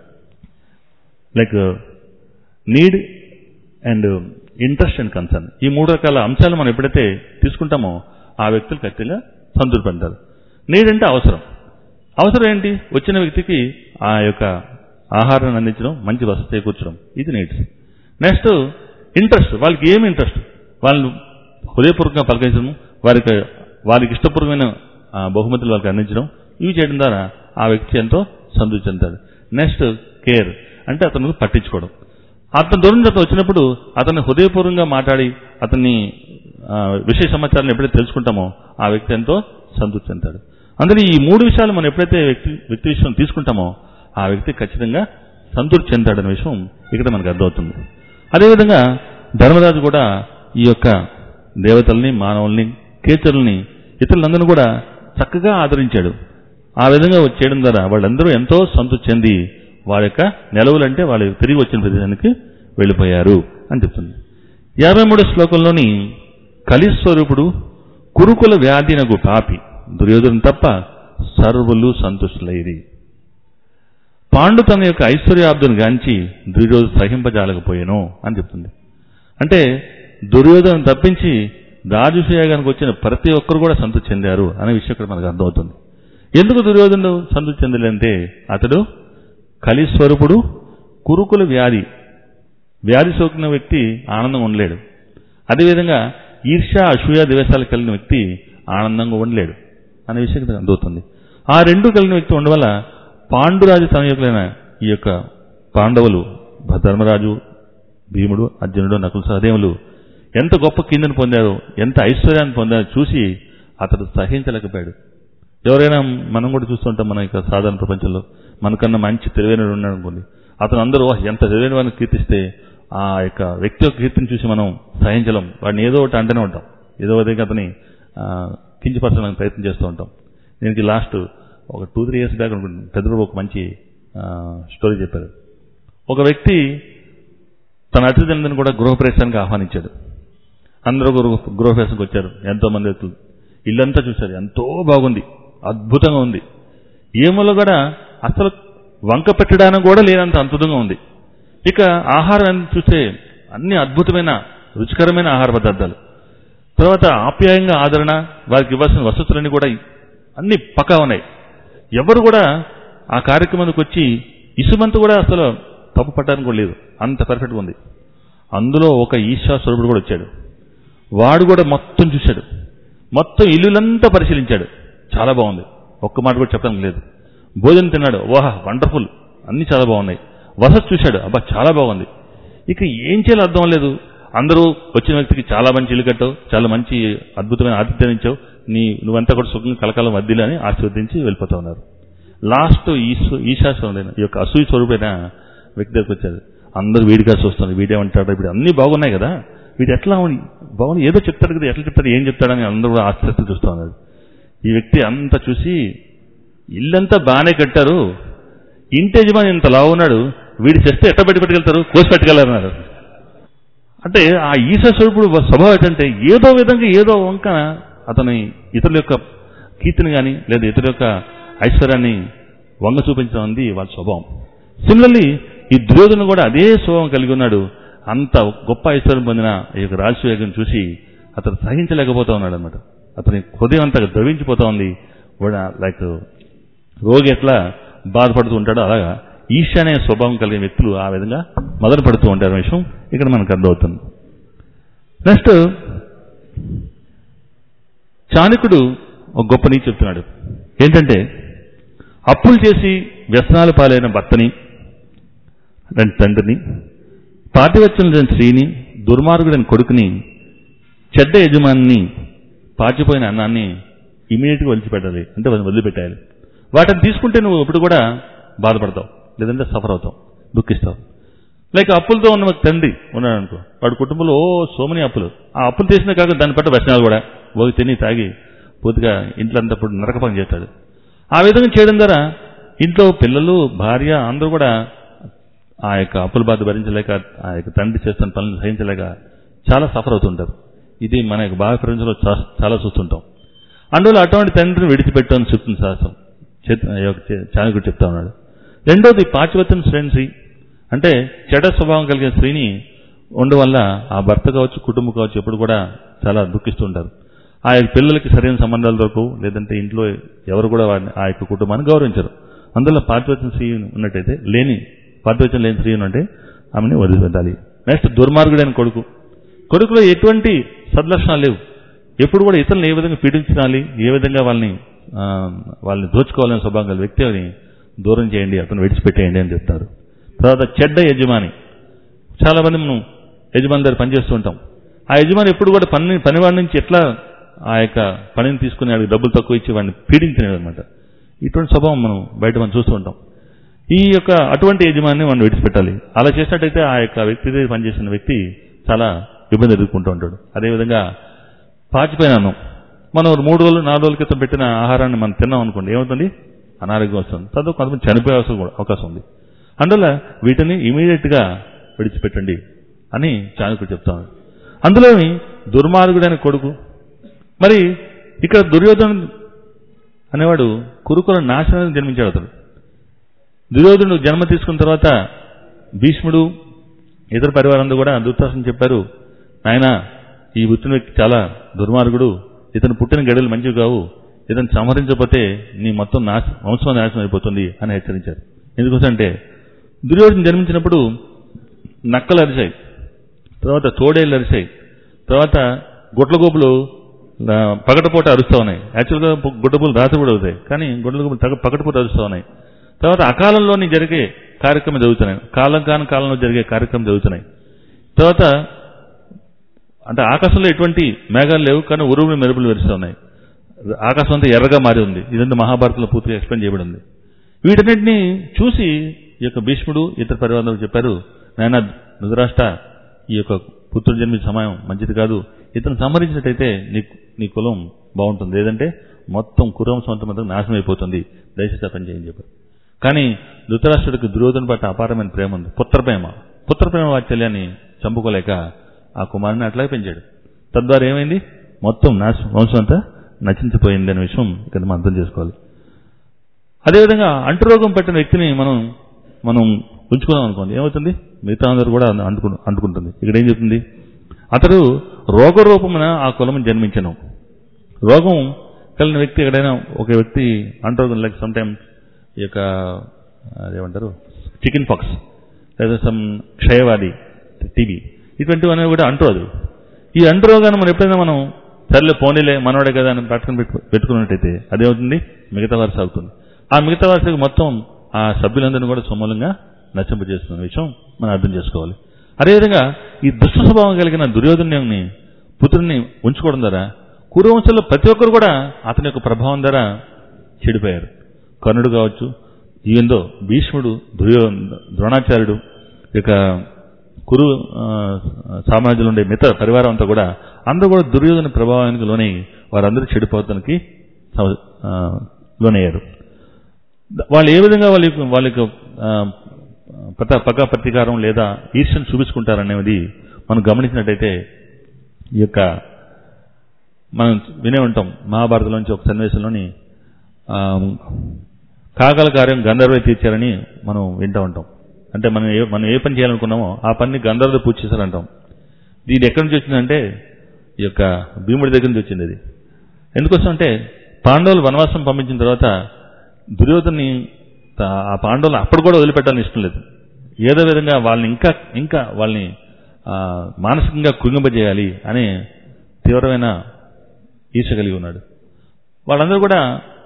like need and interest and concern ఈ మూడు రకాల అంశాలు మనం ఎప్పుడైతే తీసుకుంటామో ఆ వ్యక్తులు ఖచ్చితంగా సంతృప్తి పడతారు నీడ్ అంటే అవసరం అవసరం ఏంటి వచ్చిన వ్యక్తికి ఆ యొక్క ఆహారాన్ని అందించడం మంచి వసతి కూర్చడం ఇది నీడ్స్ నెక్స్ట్ ఇంట్రెస్ట్ వాళ్ళకి ఏమి ఇంట్రెస్ట్ వాళ్ళు హృదయపూర్వకంగా పలకరించడం వారికి వారికి ఇష్టపూర్వమైన ఆ, బహుమతులు వాళ్ళకి అందించడం ఇవి చేయడం ద్వారా ఆ వ్యక్తి ఎంతో సంతృప్తి చెందుతాడు నెక్స్ట్ కేర్ అంటే అతను పట్టించుకోవడం అతను దూరం నుంచి అతను వచ్చినప్పుడు అతన్ని హృదయపూర్వకంగా మాట్లాడి అతన్ని ఆ, విషయ సమాచారాన్ని ఎప్పుడైతే తెలుసుకుంటామో ఆ వ్యక్తి ఎంతో సంతృప్తి చెందుతాడు అందులో ఈ మూడు విషయాలు మనం ఎప్పుడైతే వ్యక్తి వ్యక్తి విషయం తీసుకుంటామో ఆ వ్యక్తి ఖచ్చితంగా సంతృప్తి చెందుతాడనే విషయం ఇక్కడ మనకు అర్థమవుతుంది అదేవిధంగా ధర్మరాజు కూడా ఈ యొక్క దేవతల్ని మానవుల్ని కేచరుల్ని ఇతరులందరూ కూడా చక్కగా ఆదరించాడు ఆ విధంగా చేయడం ద్వారా వాళ్ళందరూ ఎంతో సంతృప్తి చెంది వాళ్ళ యొక్క నెలవులంటే వాళ్ళు తిరిగి వచ్చిన ప్రదేశానికి వెళ్ళిపోయారు అని చెప్తుంది యాభై మూడు శ్లోకంలోని కలిస్వరూపుడు కురుకుల వ్యాధినగు పాపి దుర్యోధను తప్ప సర్వులు సంతుష్టులైరి పాండు తన యొక్క ఐశ్వర్యాబ్దును గాంచి దుర్యోధు సహింపజాలకపోయాను అని చెప్తుంది అంటే దుర్యోధను తప్పించి రాజుషయాగానికి వచ్చిన ప్రతి ఒక్కరు కూడా సంతృప్తి చెందారు అనే విషయం ఇక్కడ మనకు అర్థమవుతుంది ఎందుకు దుర్యోధనుడు సంతృప్తి చెందలేదంటే అతడు కలిస్వరూపుడు కురుకుల వ్యాధి వ్యాధి సోకిన వ్యక్తి ఆనందంగా ఉండలేడు అదేవిధంగా ఈర్ష్య అసూయ ద్వేషాలు కలిగిన వ్యక్తి ఆనందంగా ఉండలేడు అనే విషయం ఇక్కడ అర్థమవుతుంది ఆ రెండు కలిగిన వ్యక్తి ఉండడం వల్ల పాండురాజు సంయోగులైన ఈ యొక్క పాండవులు ధర్మరాజు భీముడు అర్జునుడు నకుల సహదేవులు ఎంత గొప్ప కిందని పొందారో ఎంత ఐశ్వర్యాన్ని పొందారో చూసి అతడు సహించలేకపోయాడు ఎవరైనా మనం కూడా చూస్తుంటాం మన యొక్క సాధారణ ప్రపంచంలో మనకన్నా మంచి తెలివైన ఉన్నాడు అనుకోండి అతను అందరూ "ఓహ్, ఎంత తెలివైన వాడిని కీర్తిస్తే ఆ యొక్క వ్యక్తి యొక్క కీర్తిని చూసి మనం సహించలేం వాడిని ఏదో ఒకటి అంటూనే ఉంటాం ఏదో విధంగా అతని ఆ, కించపరచడానికి ప్రయత్నం చేస్తూ ఉంటాం దీనికి లాస్ట్ ఒక టూ త్రీ ఇయర్స్ బ్యాక్ అనుకుంటున్నాను పెద్దలు ఒక మంచి ఆ, స్టోరీ చెప్పారు ఒక వ్యక్తి తన అతిథులందరినీ కూడా గృహప్రవేశానికి ఆహ్వానించాడు అందరూ గృహ గృహప్రవేశంకి వచ్చారు ఎంతో మంది వ్యక్తులు ఇల్లంతా చూశారు ఎంతో బాగుంది అద్భుతంగా ఉంది ఏములో కూడా అసలు వంక పెట్టడానికి కూడా లేనంత అద్భుతంగా ఉంది ఇక ఆహారం చూస్తే అన్ని అద్భుతమైన రుచికరమైన ఆహార పదార్థాలు తర్వాత ఆప్యాయంగా ఆదరణ వారికి ఇవ్వాల్సిన వసతులన్నీ కూడా అన్ని పక్కా ఉన్నాయి ఎవరు కూడా ఆ కార్యక్రమానికి వచ్చి ఇసుమంత కూడా అసలు తప్పు పట్టడానికి కూడా లేదు అంత పర్ఫెక్ట్గా ఉంది అందులో ఒక ఈశా స్వరూపుడు కూడా వచ్చాడు వాడు కూడా మొత్తం చూశాడు మొత్తం ఇల్లులంతా పరిశీలించాడు చాలా బాగుంది ఒక్క మాట కూడా చెప్పడానికి లేదు భోజనం తిన్నాడు వాహ్ వండర్ఫుల్ అన్ని చాలా బాగున్నాయి వసతి చూశాడు అబ్బా చాలా బాగుంది ఇక ఏం చేయాలో అర్థం లేదు అందరూ వచ్చిన వ్యక్తికి చాలా మంచి ఇల్లు కట్టావు చాలా మంచి అద్భుతమైన ఆతిథ్యం ఇచ్చావు నీ నువ్వంతా కూడా సుఖం కలకాలం వద్దిలే అని ఆశీర్వదించి వెళ్ళిపోతా ఉన్నారు లాస్ట్ ఈశ్వ ఈశాస్వరుడైన ఈ యొక్క అసూయ స్వరూపైన వ్యక్తి దగ్గరికి వచ్చారు అందరూ వీడిగా చూస్తున్నారు వీడేమంటాడు ఇప్పుడు అన్నీ బాగున్నాయి కదా వీడు ఎట్లా ఉంది బాగుంది ఏదో చెప్తాడు కదా ఎట్లా చెప్తాడు ఏం చెప్తాడని అందరూ కూడా ఆశ్చర్యతో చూస్తూ ఉన్నారు ఈ వ్యక్తి అంతా చూసి ఇల్లంతా బాగానే కట్టారు ఇంటి యజమాని ఇంత లావు ఉన్నాడు వీడి చేస్తే ఎట్ట పెట్టి పెట్టుకెళ్తారు కోసి పెట్టుకెళ్ళారన్నారు అంటే ఆ ఈశా స్వరూపుడు స్వభావం ఏంటంటే ఏదో విధంగా ఏదో వంక అతని ఇతరుల యొక్క కీర్తిని కానీ లేదా ఇతరుల యొక్క ఐశ్వర్యాన్ని వంగ చూపించడం ఉంది వాళ్ళ స్వభావం సిమిలర్లీ ఈ దుర్యోధను కూడా అదే స్వభావం కలిగి ఉన్నాడు అంత గొప్ప ఐశ్వర్యం పొందిన ఈ యొక్క రాజసూయగం చూసి అతను సహించలేకపోతా ఉన్నాడు అనమాట అతని హృదయం అంతా ద్రవించిపోతా ఉంది లైక్ రోగి ఎట్లా బాధపడుతూ ఉంటాడో అలాగా ఈశ అనే స్వభావం కలిగిన వ్యక్తులు ఆ విధంగా మొదలు పడుతూ ఉంటారు విషయం ఇక్కడ మనకు అర్థమవుతుంది నెక్స్ట్ చాణకుడు ఒక గొప్ప నీతి చెప్తున్నాడు ఏంటంటే అప్పులు చేసి వ్యసనాలు పాలైన భర్తని రెండు తండ్రిని పాతివచ్చన స్త్రీని దుర్మార్గుడైన కొడుకుని చెడ్డ యజమాని పాచిపోయిన అన్నాన్ని ఇమీడియట్గా వదిలిపెట్టాలి అంటే వదిలిపెట్టాలి వాటిని తీసుకుంటే నువ్వు ఇప్పుడు కూడా బాధపడతావు లేదంటే సఫర్ అవుతావు దుఃఖిస్తావు లైక్ అప్పులతో ఉన్న ఒక తండ్రి ఉన్నాడు అనుకో వాడి కుటుంబంలో ఓ సోమని అప్పులు ఆ అప్పులు చేసినా కాక దాన్ని పట్ల వ్యసనాలు కూడా పోగి తిని తాగి పూర్తిగా ఇంట్లో అంతప్పుడు నరక పని చేస్తాడు ఆ విధంగా చేయడం ద్వారా ఇంట్లో పిల్లలు భార్య అందరూ కూడా ఆ యొక్క అప్పుల బాధ భరించలేక ఆ యొక్క తండ్రి చేస్తున్న పనులు సహించలేక చాలా సఫర్ అవుతుంటారు ఇది మన యొక్క బాగా ప్రపంచంలో చా- చాలా చూస్తుంటాం అందువల్ల అటువంటి తండ్రిని విడిచిపెట్టని చెప్తుంది శాస్త్రం చాణకుడు చెప్తా ఉన్నాడు రెండోది పాచివత్తం శ్రేణి అంటే చెడ స్వభావం కలిగిన స్త్రీని ఉండడం వల్ల ఆ భర్త కావచ్చు కుటుంబం కావచ్చు ఎప్పుడు కూడా చాలా దుఃఖిస్తూ ఉంటారు ఆ యొక్క పిల్లలకి సరైన సంబంధాలు దొరకవు లేదంటే ఇంట్లో ఎవరు కూడా వారిని ఆ యొక్క కుటుంబాన్ని గౌరవించరు అందులో పాతివచన స్త్రీ ఉన్నట్టయితే లేని పాతివచన లేని స్త్రీ ఉన్నట్టే ఆమెని వదిలిపెట్టాలి నెక్స్ట్ దుర్మార్గుడైన కొడుకు కొడుకులో ఎటువంటి సద్లక్షణాలు లేవు ఎప్పుడు కూడా ఇతరులను ఏ విధంగా పీడించాలి ఏ విధంగా వాళ్ళని ఆ, వాళ్ళని దోచుకోవాలనే స్వభావం గల వ్యక్తి అని దూరం చేయండి అతను విడిచిపెట్టేయండి అని చెప్తారు తర్వాత చెడ్డ యజమాని చాలా మంది మనం యజమాని దగ్గర పనిచేస్తూ ఉంటాం ఆ యజమాని ఎప్పుడు కూడా పని పనివాడి నుంచి ఎట్లా ఆ యొక్క పనిని తీసుకుని వాడికి డబ్బులు తక్కువ ఇచ్చి వాడిని పీడించినది అనమాట ఇటువంటి స్వభావం మనం బయట మనం చూస్తూ ఉంటాం ఈ యొక్క అటువంటి యజమాని మనం విడిచిపెట్టాలి అలా చేసినట్టయితే ఆ యొక్క వ్యక్తి దగ్గర పనిచేసిన వ్యక్తి చాలా ఇబ్బంది ఎదుర్కొంటూ ఉంటాడు అదేవిధంగా పాచిపోయిన అన్నం మనం మూడు రోజులు నాలుగు రోజుల క్రితం పెట్టిన ఆహారాన్ని మనం తిన్నాం అనుకోండి ఏమవుతుంది అనారోగ్యం వస్తుంది తర్వాత కొంతమంది చనిపోయే అవసరం కూడా అవకాశం ఉంది అందువల్ల వీటిని ఇమీడియట్ గా విడిచిపెట్టండి అని చాణకుడు చెప్తాను అందులోని దుర్మార్గుడైన కొడుకు మరి ఇక్కడ దుర్యోధను అనేవాడు కురుకుల నాశనాన్ని జన్మించాడు అతడు దుర్యోధనుడు జన్మ తీసుకున్న తర్వాత భీష్ముడు ఇతర పరివారంలో కూడా దుర్తాసం చెప్పారు నాయన ఈ పుట్టిన వ్యక్తి చాలా దుర్మార్గుడు ఇతను పుట్టిన గడులు మంచివి కావు ఇతను సంహరించకపోతే నీ మొత్తం నాశ వంశం నాశనం అయిపోతుంది అని హెచ్చరించారు ఎందుకోసంటే దుర్యోధన జన్మించినప్పుడు నక్కలు అరిశాయి తర్వాత తోడేళ్ళు అరిశాయి తర్వాత గుట్లగోపులు ఆ, పగటపూట అరుస్తూ ఉన్నాయి యాక్చువల్గా గుడ్డపూలు రాత్రి కూడా అవుతాయి కానీ గుడ్లగోపులు తగ పగటపూట అరుస్తూ ఉన్నాయి తర్వాత అకాలంలోని జరిగే కార్యక్రమం జరుగుతున్నాయి కాలం కాని కాలంలో జరిగే కార్యక్రమం జరుగుతున్నాయి తర్వాత అంటే ఆకాశంలో ఎటువంటి మేఘాలు లేవు కానీ ఉరువులు మెరుపులు వెరుస్తూ ఉన్నాయి ఆకాశం అంతా ఎర్రగా మారి ఉంది ఇదంతా మహాభారతంలో పూర్తిగా ఎక్స్ప్లెయిన్ చేయబడి ఉంది వీటన్నిటిని చూసి ఈ యొక్క భీష్ముడు ఇతర పరివారాలు చెప్పారు నాయన ధృతరాష్ట్ర ఈ యొక్క పుత్రుడు జన్మించే సమయం మంచిది కాదు ఇతను సంహరించినట్టయితే నీ నీ కులం బాగుంటుంది లేదంటే మొత్తం కురంశం అంతా మొత్తం నాశనం అయిపోతుంది దయచేసి ఆ పని చేయని చెప్పారు కానీ ధృతరాష్ట్రుడికి దుర్యోధన పట్ల అపారమైన ప్రేమ ఉంది పుత్రప్రేమ పుత్రప్రేమ వాత్సల్యాన్ని చంపుకోలేక ఆ కుమారుని అట్లాగే పెంచాడు తద్వారా ఏమైంది మొత్తం నాశ వంశం అంతా నశించిపోయింది అనే విషయం ఇక్కడ మనం అర్థం చేసుకోవాలి అదేవిధంగా అంటురోగం పట్టిన వ్యక్తిని మనం మనం ఉంచుకున్నాం అనుకోండి ఏమవుతుంది మిగతా అందరూ కూడా అంటుకు అంటుకుంటుంది ఇక్కడ ఏం చెప్తుంది అతడు రోగరూపమున ఆ కులము జన్మించను రోగం కలిగిన వ్యక్తి ఎక్కడైనా ఒక వ్యక్తి అంటురోగం లైక్ సమ్ టైమ్ ఈ యొక్క అదేమంటారు చికెన్ పాక్స్ లేదా సమ్ క్షయవాది టీబీ ఇటువంటివన్నీ కూడా అంటురోదు ఈ అంటురోగాన్ని మనం ఎప్పుడైనా మనం సర్లే పోనీలే మనవాడే కదా అని పట్టుకుని పెట్టు పెట్టుకున్నట్టయితే అదేమవుతుంది మిగతా వారి సాగుతుంది ఆ మిగతా వారికి మొత్తం ఆ సభ్యులందరినీ కూడా సమూలంగా నశింపజేస్తున్న విషయం మనం అర్థం చేసుకోవాలి అదేవిధంగా ఈ దుష్ట స్వభావం కలిగిన దుర్యోధనుని పుత్రుని ఉంచుకోవడం ద్వారా కురువంశంలో ప్రతి ఒక్కరు కూడా అతని యొక్క ప్రభావం ద్వారా చెడిపోయారు కర్ణుడు కావచ్చు ఈయందో భీష్ముడు దుర్యో ద్రోణాచార్యుడు ఇక కురు ఆ, సామ్రాజ్యంలో ఉండే మిగతా పరివారం అంతా కూడా అందరూ కూడా దుర్యోధన ప్రభావానికి లోనై వారందరూ చెడిపోవడానికి సమ- ఆ, లోనయ్యారు వాళ్ళు ఏ విధంగా వాళ్ళ యొక్క- వాళ్ళ యొక్క ఆ, పత పగ ప్రతీకారం లేదా ఈర్ష్యను చూపించుకుంటారనేది మనం గమనించినట్టయితే ఈ యొక్క మనం వినే ఉంటాం మహాభారతంలోంచి ఒక సన్నివేశంలోని ఆ, కాకల కార్యం గంధర్వే తీర్చారని మనం వింటూ ఉంటాం అంటే మనం ఏ మనం ఏ పని చేయాలనుకున్నామో ఆ పని గంధర్వులు పూజ చేశారంటాం దీని ఎక్కడి నుంచి వచ్చిందంటే ఈ యొక్క భీముడి దగ్గర నుంచి వచ్చింది ఇది ఎందుకోసం అంటే పాండవులు వనవాసం పంపించిన తర్వాత దుర్యోధన్ని తా- ఆ పాండవులు అప్పుడు కూడా వదిలిపెట్టాలని ఇష్టం లేదు ఏదో విధంగా వాళ్ళని ఇంకా ఇంకా వాళ్ళని ఆ, మానసికంగా కృంగింపజేయాలి అనే తీవ్రమైన ఈర్ష కలిగి ఉన్నాడు వాళ్ళందరూ కూడా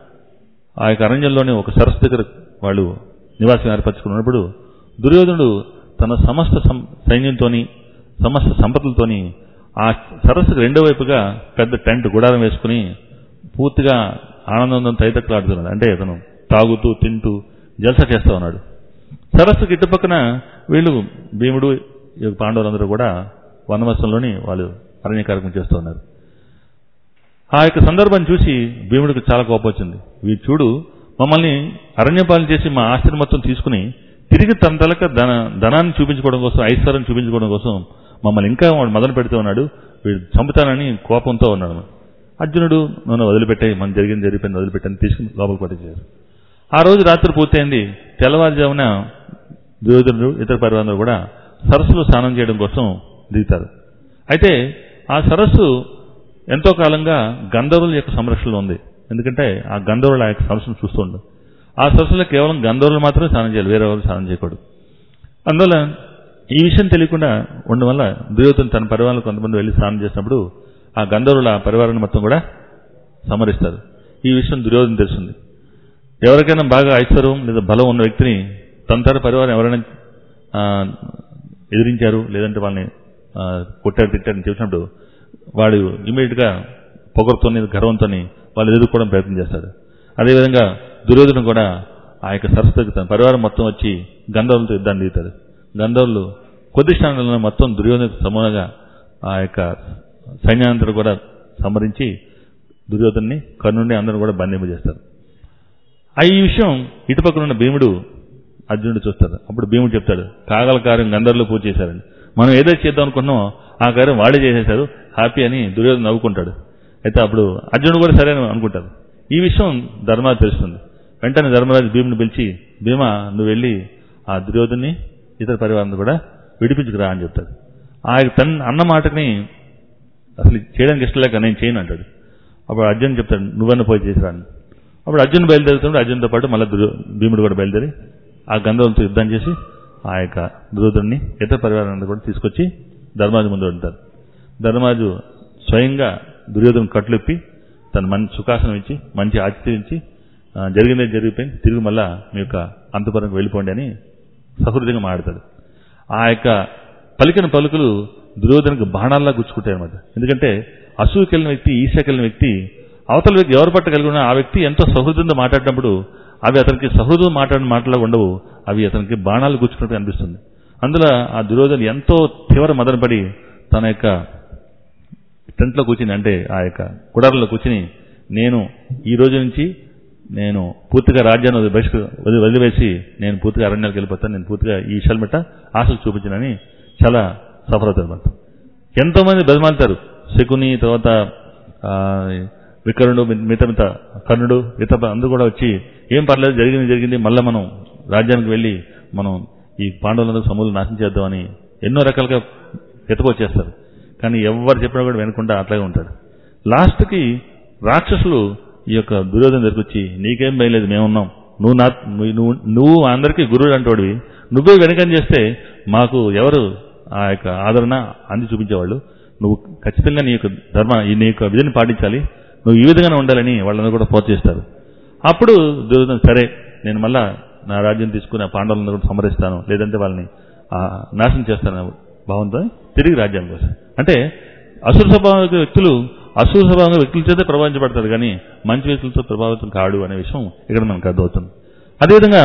ఆ యొక్క అరణ్యంలోని ఒక సరస్సు దగ్గర వాళ్ళు నివాసం ఏర్పరచుకున్నప్పుడు దుర్యోధనుడు తన సమస్త సం- సైన్యంతోని సమస్త సంపదలతోని ఆ సరస్సుకు రెండో వైపుగా పెద్ద టెంట్ గుడారం వేసుకుని పూర్తిగా ఆనందం తైతక్కలాడుతున్నాడు అంటే అతను తాగుతూ తింటూ జలస చేస్తూ ఉన్నాడు సరస్సుకి ఇటుపక్కన వీళ్ళు భీముడు ఈ యొక్క పాండవులందరూ కూడా వనవాసంలోని వాళ్ళు అరణ్య కార్యక్రమం చేస్తూ ఉన్నారు ఆ యొక్క సందర్భాన్ని చూసి భీముడికి చాలా కోపం వచ్చింది వీడు చూడు మమ్మల్ని అరణ్యపాలన చేసి మా ఆస్తిని మొత్తం తీసుకుని తిరిగి తన తలక ధన ధనాన్ని చూపించుకోవడం కోసం ఐశ్వర్యం చూపించుకోవడం కోసం మమ్మల్ని ఇంకా వాడు మొదలు పెడుతూ ఉన్నాడు వీడు చంపుతానని కోపంతో ఉన్నాడు అర్జునుడు నన్ను వదిలిపెట్టాయి మనం జరిగింది జరిగిపోయింది వదిలిపెట్టని తీసుకుని లోపలికి పట్టించారు ఆ రోజు రాత్రి పూర్తయింది తెల్లవారుజామున దుర్యోధనుడు ఇతర పరివారంలో కూడా సరస్సులో స్నానం చేయడం కోసం దిగుతారు అయితే ఆ సరస్సు ఎంతో కాలంగా గంధర్వుల యొక్క సంరక్షణలో ఉంది ఎందుకంటే ఆ గంధర్వుల ఆ యొక్క సరస్సును చూస్తుండు ఆ సరస్సులో కేవలం గంధర్వులు మాత్రమే స్నానం చేయాలి వేరే వాళ్ళు స్నానం చేయకూడదు అందువల్ల ఈ విషయం తెలియకుండా ఉండడం వల్ల దుర్యోధన తన పరివారంలో కొంతమంది వెళ్ళి స్నానం చేసినప్పుడు ఆ గంధర్వుల పరివారాన్ని మొత్తం కూడా సమరిస్తారు ఈ విషయం దుర్యోధన తెలుస్తుంది ఎవరికైనా బాగా ఐశ్వర్యం లేదా బలం ఉన్న వ్యక్తిని తన తన పరివారం ఎవరైనా ఆ, ఎదిరించారు లేదంటే వాళ్ళని ఆ, కొట్టారు తిట్టారని చెప్పినప్పుడు వాడు ఇమీడియట్ గా పొగరుతోని గర్వంతోని వాళ్ళు ఎదుర్కోవడం ప్రయత్నం చేస్తాడు అదేవిధంగా దుర్యోధన కూడా ఆ యొక్క సరస్వతికి తన పరివారం మొత్తం వచ్చి గంధర్వులతో యుద్ధాన్ని దిగుతారు గంధర్వులు కొద్ది క్షణాలలో మొత్తం దుర్యోధన సమూలంగా ఆ యొక్క సైన్యానంతరం కూడా సంహరించి దుర్యోధన్ని కర్ణుడిని అందరూ కూడా బంధింపు చేస్తారు ఆ ఈ విషయం ఇటుపక్కన ఉన్న భీముడు అర్జునుడు చూస్తాడు అప్పుడు భీముడు చెప్తాడు కాగల కార్యం గంధర్వులు పూజ చేశారని మనం ఏదైతే చేద్దాం అనుకున్నామో ఆ కార్యం వాడే చేసేశారు హ్యాపీ అని దుర్యోధన నవ్వుకుంటాడు అయితే అప్పుడు అర్జునుడు కూడా సరే అని అనుకుంటారు ఈ విషయం ధర్మరాజు తెలుస్తుంది వెంటనే ధర్మరాజు భీముని పిలిచి భీమా నువ్వు వెళ్ళి ఆ దుర్యోధన్ని ఇతర పరివారాన్ని కూడా విడిపించుకురా అని చెప్తాడు ఆ యొక్క తన అన్న మాటని అసలు చేయడానికి ఇష్టం లేక నేను చేయను అంటాడు అప్పుడు అర్జున్ చెప్తాడు నువ్వన్న పోయి చేసిరా అని అప్పుడు అర్జున్ బయలుదేరుతుంటే అర్జున్తో పాటు మళ్ళీ దుర్యో భీముడు కూడా బయలుదేరి ఆ గంధర్వులతో యుద్ధం చేసి ఆ యొక్క దుర్యోధన్ని ఇతర పరివారాన్ని కూడా తీసుకొచ్చి ధర్మాజు ముందు ఉంటారు ధర్మాజు స్వయంగా దుర్యోధన కట్లుప్పి తన మంచి సుఖాసనం ఇచ్చి మంచి ఆతిథ్యం ఇచ్చి ఆ, జరిగిందే జరిగిపోయింది తిరిగి మళ్ళా మీ యొక్క అంతపురంకి వెళ్ళిపోండి అని సహృదయంగా మాడతాడు ఆ యొక్క పలికిన పలుకులు దుర్యోధనకు బాణాల్లా గుచ్చుకుంటాయి అనమాట ఎందుకంటే అసూకి వెళ్ళిన వ్యక్తి ఈశాకి వెళ్ళిన వ్యక్తి అవతల వ్యక్తి ఎవరు పట్ట కలిగి ఉన్నా ఆ వ్యక్తి ఎంతో సహృదంతో మాట్లాడినప్పుడు అవి అతనికి సహృదం మాట్లాడిన మాటలా ఉండవు అవి అతనికి బాణాలు గుచ్చుకున్నట్టు అనిపిస్తుంది అందులో ఆ దుర్యోధన ఎంతో తీవ్ర మదనపడి తన యొక్క టెంట్లో కూర్చుని అంటే ఆ యొక్క కుడారంలో కూర్చుని నేను ఈ రోజు నుంచి నేను పూర్తిగా రాజ్యాన్ని వదిలి బహిష్క వదిలి వదిలివేసి నేను పూర్తిగా అరణ్యాలకు వెళ్ళిపోతాను నేను పూర్తిగా ఈ విషయాల మిట్ట ఆశలు చూపించానని చాలా సఫర్ అవుతారు అనమాట ఎంతో మంది బెదమాలుతారు శకుని తర్వాత ఆ, వికరుడు మిత మిత కర్ణుడు మిత అందరూ కూడా వచ్చి ఏం పర్లేదు జరిగింది జరిగింది మళ్ళీ మనం రాజ్యానికి వెళ్ళి మనం ఈ పాండవులందరూ సమూలు నాశనం చేద్దామని ఎన్నో రకాలుగా ఎత్తుకొచ్చేస్తారు కానీ ఎవరు చెప్పినా కూడా వినకుండా అట్లాగే ఉంటాడు లాస్ట్కి రాక్షసులు ఈ యొక్క దుర్యోధన దగ్గరికి వచ్చి నీకేం భయం లేదు మేమున్నాం నువ్వు నా నువ్వు నువ్వు అందరికీ గురువుడు అంటోడివి నువ్వే వెనకం చేస్తే మాకు ఎవరు ఆ యొక్క ఆదరణ అంది చూపించేవాళ్ళు నువ్వు ఖచ్చితంగా నీ యొక్క ధర్మ ఈ నీ యొక్క విధిని పాటించాలి నువ్వు ఈ విధంగానే ఉండాలని వాళ్ళందరూ కూడా ప్రోత్సహిస్తారు అప్పుడు దుర్యోధన సరే నేను మళ్ళా నా రాజ్యం తీసుకుని ఆ పాండవులందరూ కూడా సమరిస్తాను లేదంటే వాళ్ళని ఆ, నాశనం చేస్తాను భావంతో తిరిగి రాజ్యానికి వస్తాను అంటే అసుర స్వభావ వ్యక్తులు అసుర స్వభావంగా వ్యక్తుల చేత ప్రభావించబడతారు కానీ మంచి వ్యక్తులతో ప్రభావితం కాడు అనే విషయం ఇక్కడ మనకు అర్థమవుతుంది అదేవిధంగా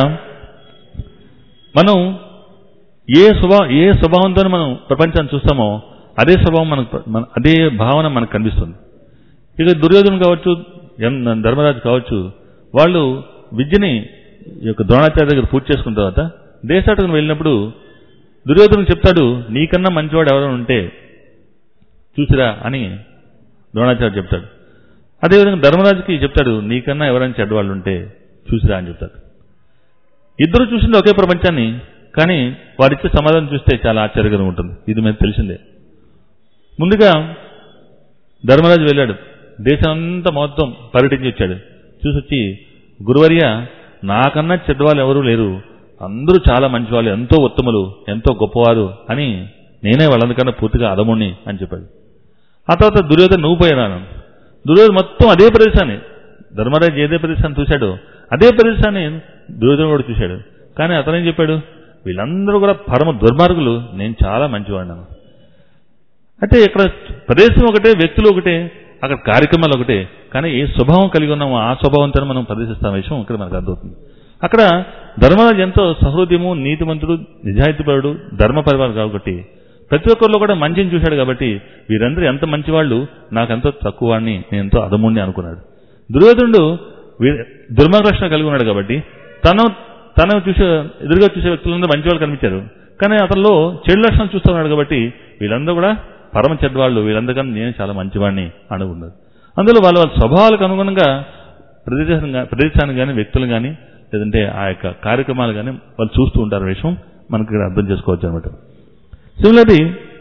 మనం ఏ స్వభావ ఏ స్వభావంతో మనం ప్రపంచాన్ని చూస్తామో అదే స్వభావం మనకు మన- అదే భావన మనకు కనిపిస్తుంది ఇక దుర్యోధన కావచ్చు ఎం ధర్మరాజు కావచ్చు వాళ్ళు విద్యని ఈ యొక్క ద్రోణాచార్య దగ్గర పూర్తి చేసుకున్న తర్వాత దేశాటకుని వెళ్ళినప్పుడు దుర్యోధన చెప్తాడు నీకన్నా మంచివాడు ఎవరైనా ఉంటే చూసిరా అని ద్రోణాచార్య చెప్తాడు అదేవిధంగా ధర్మరాజుకి చెప్తాడు నీకన్నా ఎవరైనా చెడ్డవాళ్ళు ఉంటే చూసిరా అని చెప్తాడు ఇద్దరు చూసింది ఒకే ప్రపంచాన్ని కానీ వారిచ్చే సమాధానం చూస్తే చాలా ఆశ్చర్యకరంగా ఉంటుంది ఇది మీకు తెలిసిందే ముందుగా ధర్మరాజు వెళ్ళాడు దేశం అంతా మొత్తం పర్యటించి వచ్చాడు చూసొచ్చి గురువర్య నాకన్నా చెడ్డవాళ్ళు ఎవరూ లేరు అందరూ చాలా మంచివాళ్ళు ఎంతో ఉత్తములు ఎంతో గొప్పవారు అని నేనే వాళ్ళందరికన్నా పూర్తిగా అదముణ్ణి అని చెప్పాడు ఆ తర్వాత దుర్యోధన నువ్వు పోయినాను దుర్యోధన మొత్తం అదే ప్రదేశాన్ని ధర్మరాజు ఏదే ప్రదేశాన్ని చూశాడో అదే ప్రదేశాన్ని దుర్యోధన కూడా చూశాడు కానీ అతనేం చెప్పాడు వీళ్ళందరూ కూడా పరమ దుర్మార్గులు నేను చాలా మంచివాడినాను అంటే ఇక్కడ ప్రదేశం ఒకటే వ్యక్తులు ఒకటే అక్కడ కార్యక్రమాలు ఒకటే కానీ ఏ స్వభావం కలిగి ఉన్నామో ఆ స్వభావంతో మనం ప్రదర్శిస్తాం విషయం ఇక్కడ మనకు అర్థమవుతుంది అక్కడ ధర్మరాజు ఎంతో సహృదయము నీతిమంతుడు నిజాయితీపరుడు ధర్మ పరివారం కాబట్టి ప్రతి ఒక్కరిలో కూడా మంచిని చూశాడు కాబట్టి వీరందరూ ఎంత మంచివాళ్ళు నాకెంతో తక్కువ వాడిని నేను ఎంతో అదముణ్ణి అనుకున్నాడు దుర్యోధనుడు వీ- దుర్మార్గలక్షణ కలిగి ఉన్నాడు కాబట్టి తను తను చూసే ఎదురుగా చూసే వ్యక్తులందరూ మంచివాళ్ళు కనిపించారు కానీ అతనిలో చెడు లక్షణం చూస్తున్నాడు కాబట్టి వీళ్ళందరూ కూడా పరమ చెడ్డవాళ్ళు వీళ్ళందరికన్నా నేను చాలా మంచివాడిని అనుకున్నారు అందులో వాళ్ళ వాళ్ళ స్వభావాలకు అనుగుణంగా ప్రదేశం గా- ప్రదేశాన్ని కానీ వ్యక్తులు కానీ లేదంటే ఆ యొక్క కార్యక్రమాలు కానీ వాళ్ళు చూస్తూ ఉంటారు విషయం మనకి ఇక్కడ అర్థం చేసుకోవచ్చు అనమాట సిమిలర్లీ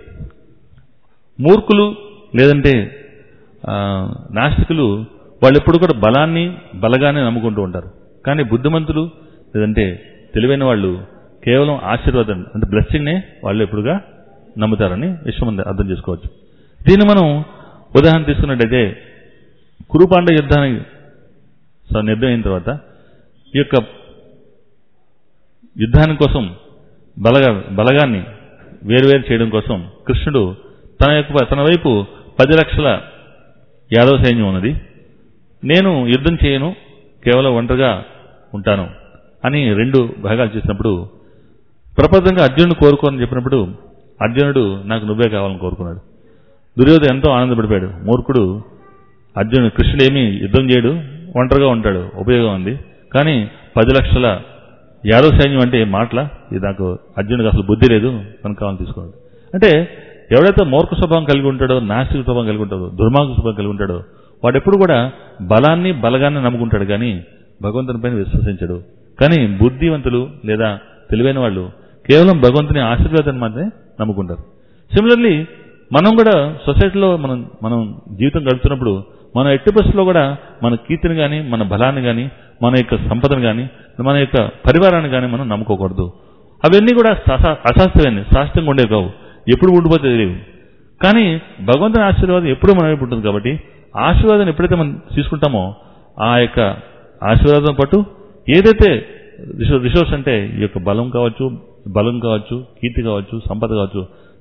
మూర్ఖులు లేదంటే ఆ, నాస్తికులు వాళ్ళు ఎప్పుడు కూడా బలాన్ని బలగానే నమ్ముకుంటూ ఉంటారు కానీ బుద్ధిమంతులు లేదంటే తెలివైన వాళ్ళు కేవలం ఆశీర్వాదం అంటే బ్లెస్సింగ్నే వాళ్ళు ఎప్పుడుగా నమ్ముతారని విషయం ఉంది, అర్థం చేసుకోవచ్చు దీన్ని మనం ఉదాహరణ తీసుకున్నట్టయితే కురుపాండ యుద్ధానికి స- నిర్ణయం అయిన తర్వాత ఈ యొక్క యుద్ధాని కోసం బలగా బలగాన్ని వేరువేరు చేయడం కోసం కృష్ణుడు తన యొక్క తన వైపు పది లక్షల యాదవ సైన్యం ఉన్నది నేను యుద్ధం చేయను కేవలం ఒంటరిగా ఉంటాను అని రెండు భాగాలు చేసినప్పుడు ప్రపంచంగా అర్జునుడు కోరుకోని చెప్పినప్పుడు అర్జునుడు నాకు నువ్వే కావాలని కోరుకున్నాడు దుర్యోధన ఎంతో ఆనందపడిపోయాడు మూర్ఖుడు అర్జునుడు కృష్ణుడు ఏమీ యుద్ధం చేయడు ఒంటరిగా ఉంటాడు ఉపయోగం ఉంది కానీ పది లక్షల యాదవ సైన్యం అంటే మాటల ఇది నాకు అర్జునుడికి అసలు బుద్ధి లేదు మనకు కావాలని తీసుకోండి అంటే ఎవడైతే మూర్ఖ స్వభావం కలిగి ఉంటాడో నాస్తిక స్వభావం కలిగి ఉంటాడో దుర్మార్గ స్వభావం కలిగి ఉంటాడో వాడు ఎప్పుడు కూడా బలాన్ని బలగాన్ని నమ్ముకుంటాడు కానీ భగవంతుని పైన విశ్వసించడు కానీ బుద్ధివంతులు లేదా తెలివైన వాళ్ళు కేవలం భగవంతుని ఆశీర్వాదాన్ని మాత్రమే నమ్ముకుంటారు సిమిలర్లీ మనం కూడా సొసైటీలో మనం మనం జీవితం గడుపుతున్నప్పుడు మన ఎట్టి పరిస్థితుల్లో కూడా మన కీర్తిని కానీ మన బలాన్ని కానీ మన యొక్క సంపదను కానీ మన యొక్క పరివారాన్ని కానీ మనం నమ్ముకోకూడదు అవన్నీ కూడా ససా- అశాస్త్రమైనవి శాస్త్రంగా ఉండేవి కావు ఎప్పుడు ఉండిపోతే తెలియవు కానీ భగవంతుని ఆశీర్వాదం ఎప్పుడు మన వైపు ఉంటుంది కాబట్టి ఆశీర్వాదం ఎప్పుడైతే మనం తీసుకుంటామో ఆ యొక్క ఆశీర్వాదం పట్టు ఏదైతే రిసోర్స్ అంటే ఈ యొక్క బలం కావచ్చు బలం కావచ్చు కీర్తి కావచ్చు సంపద కావచ్చు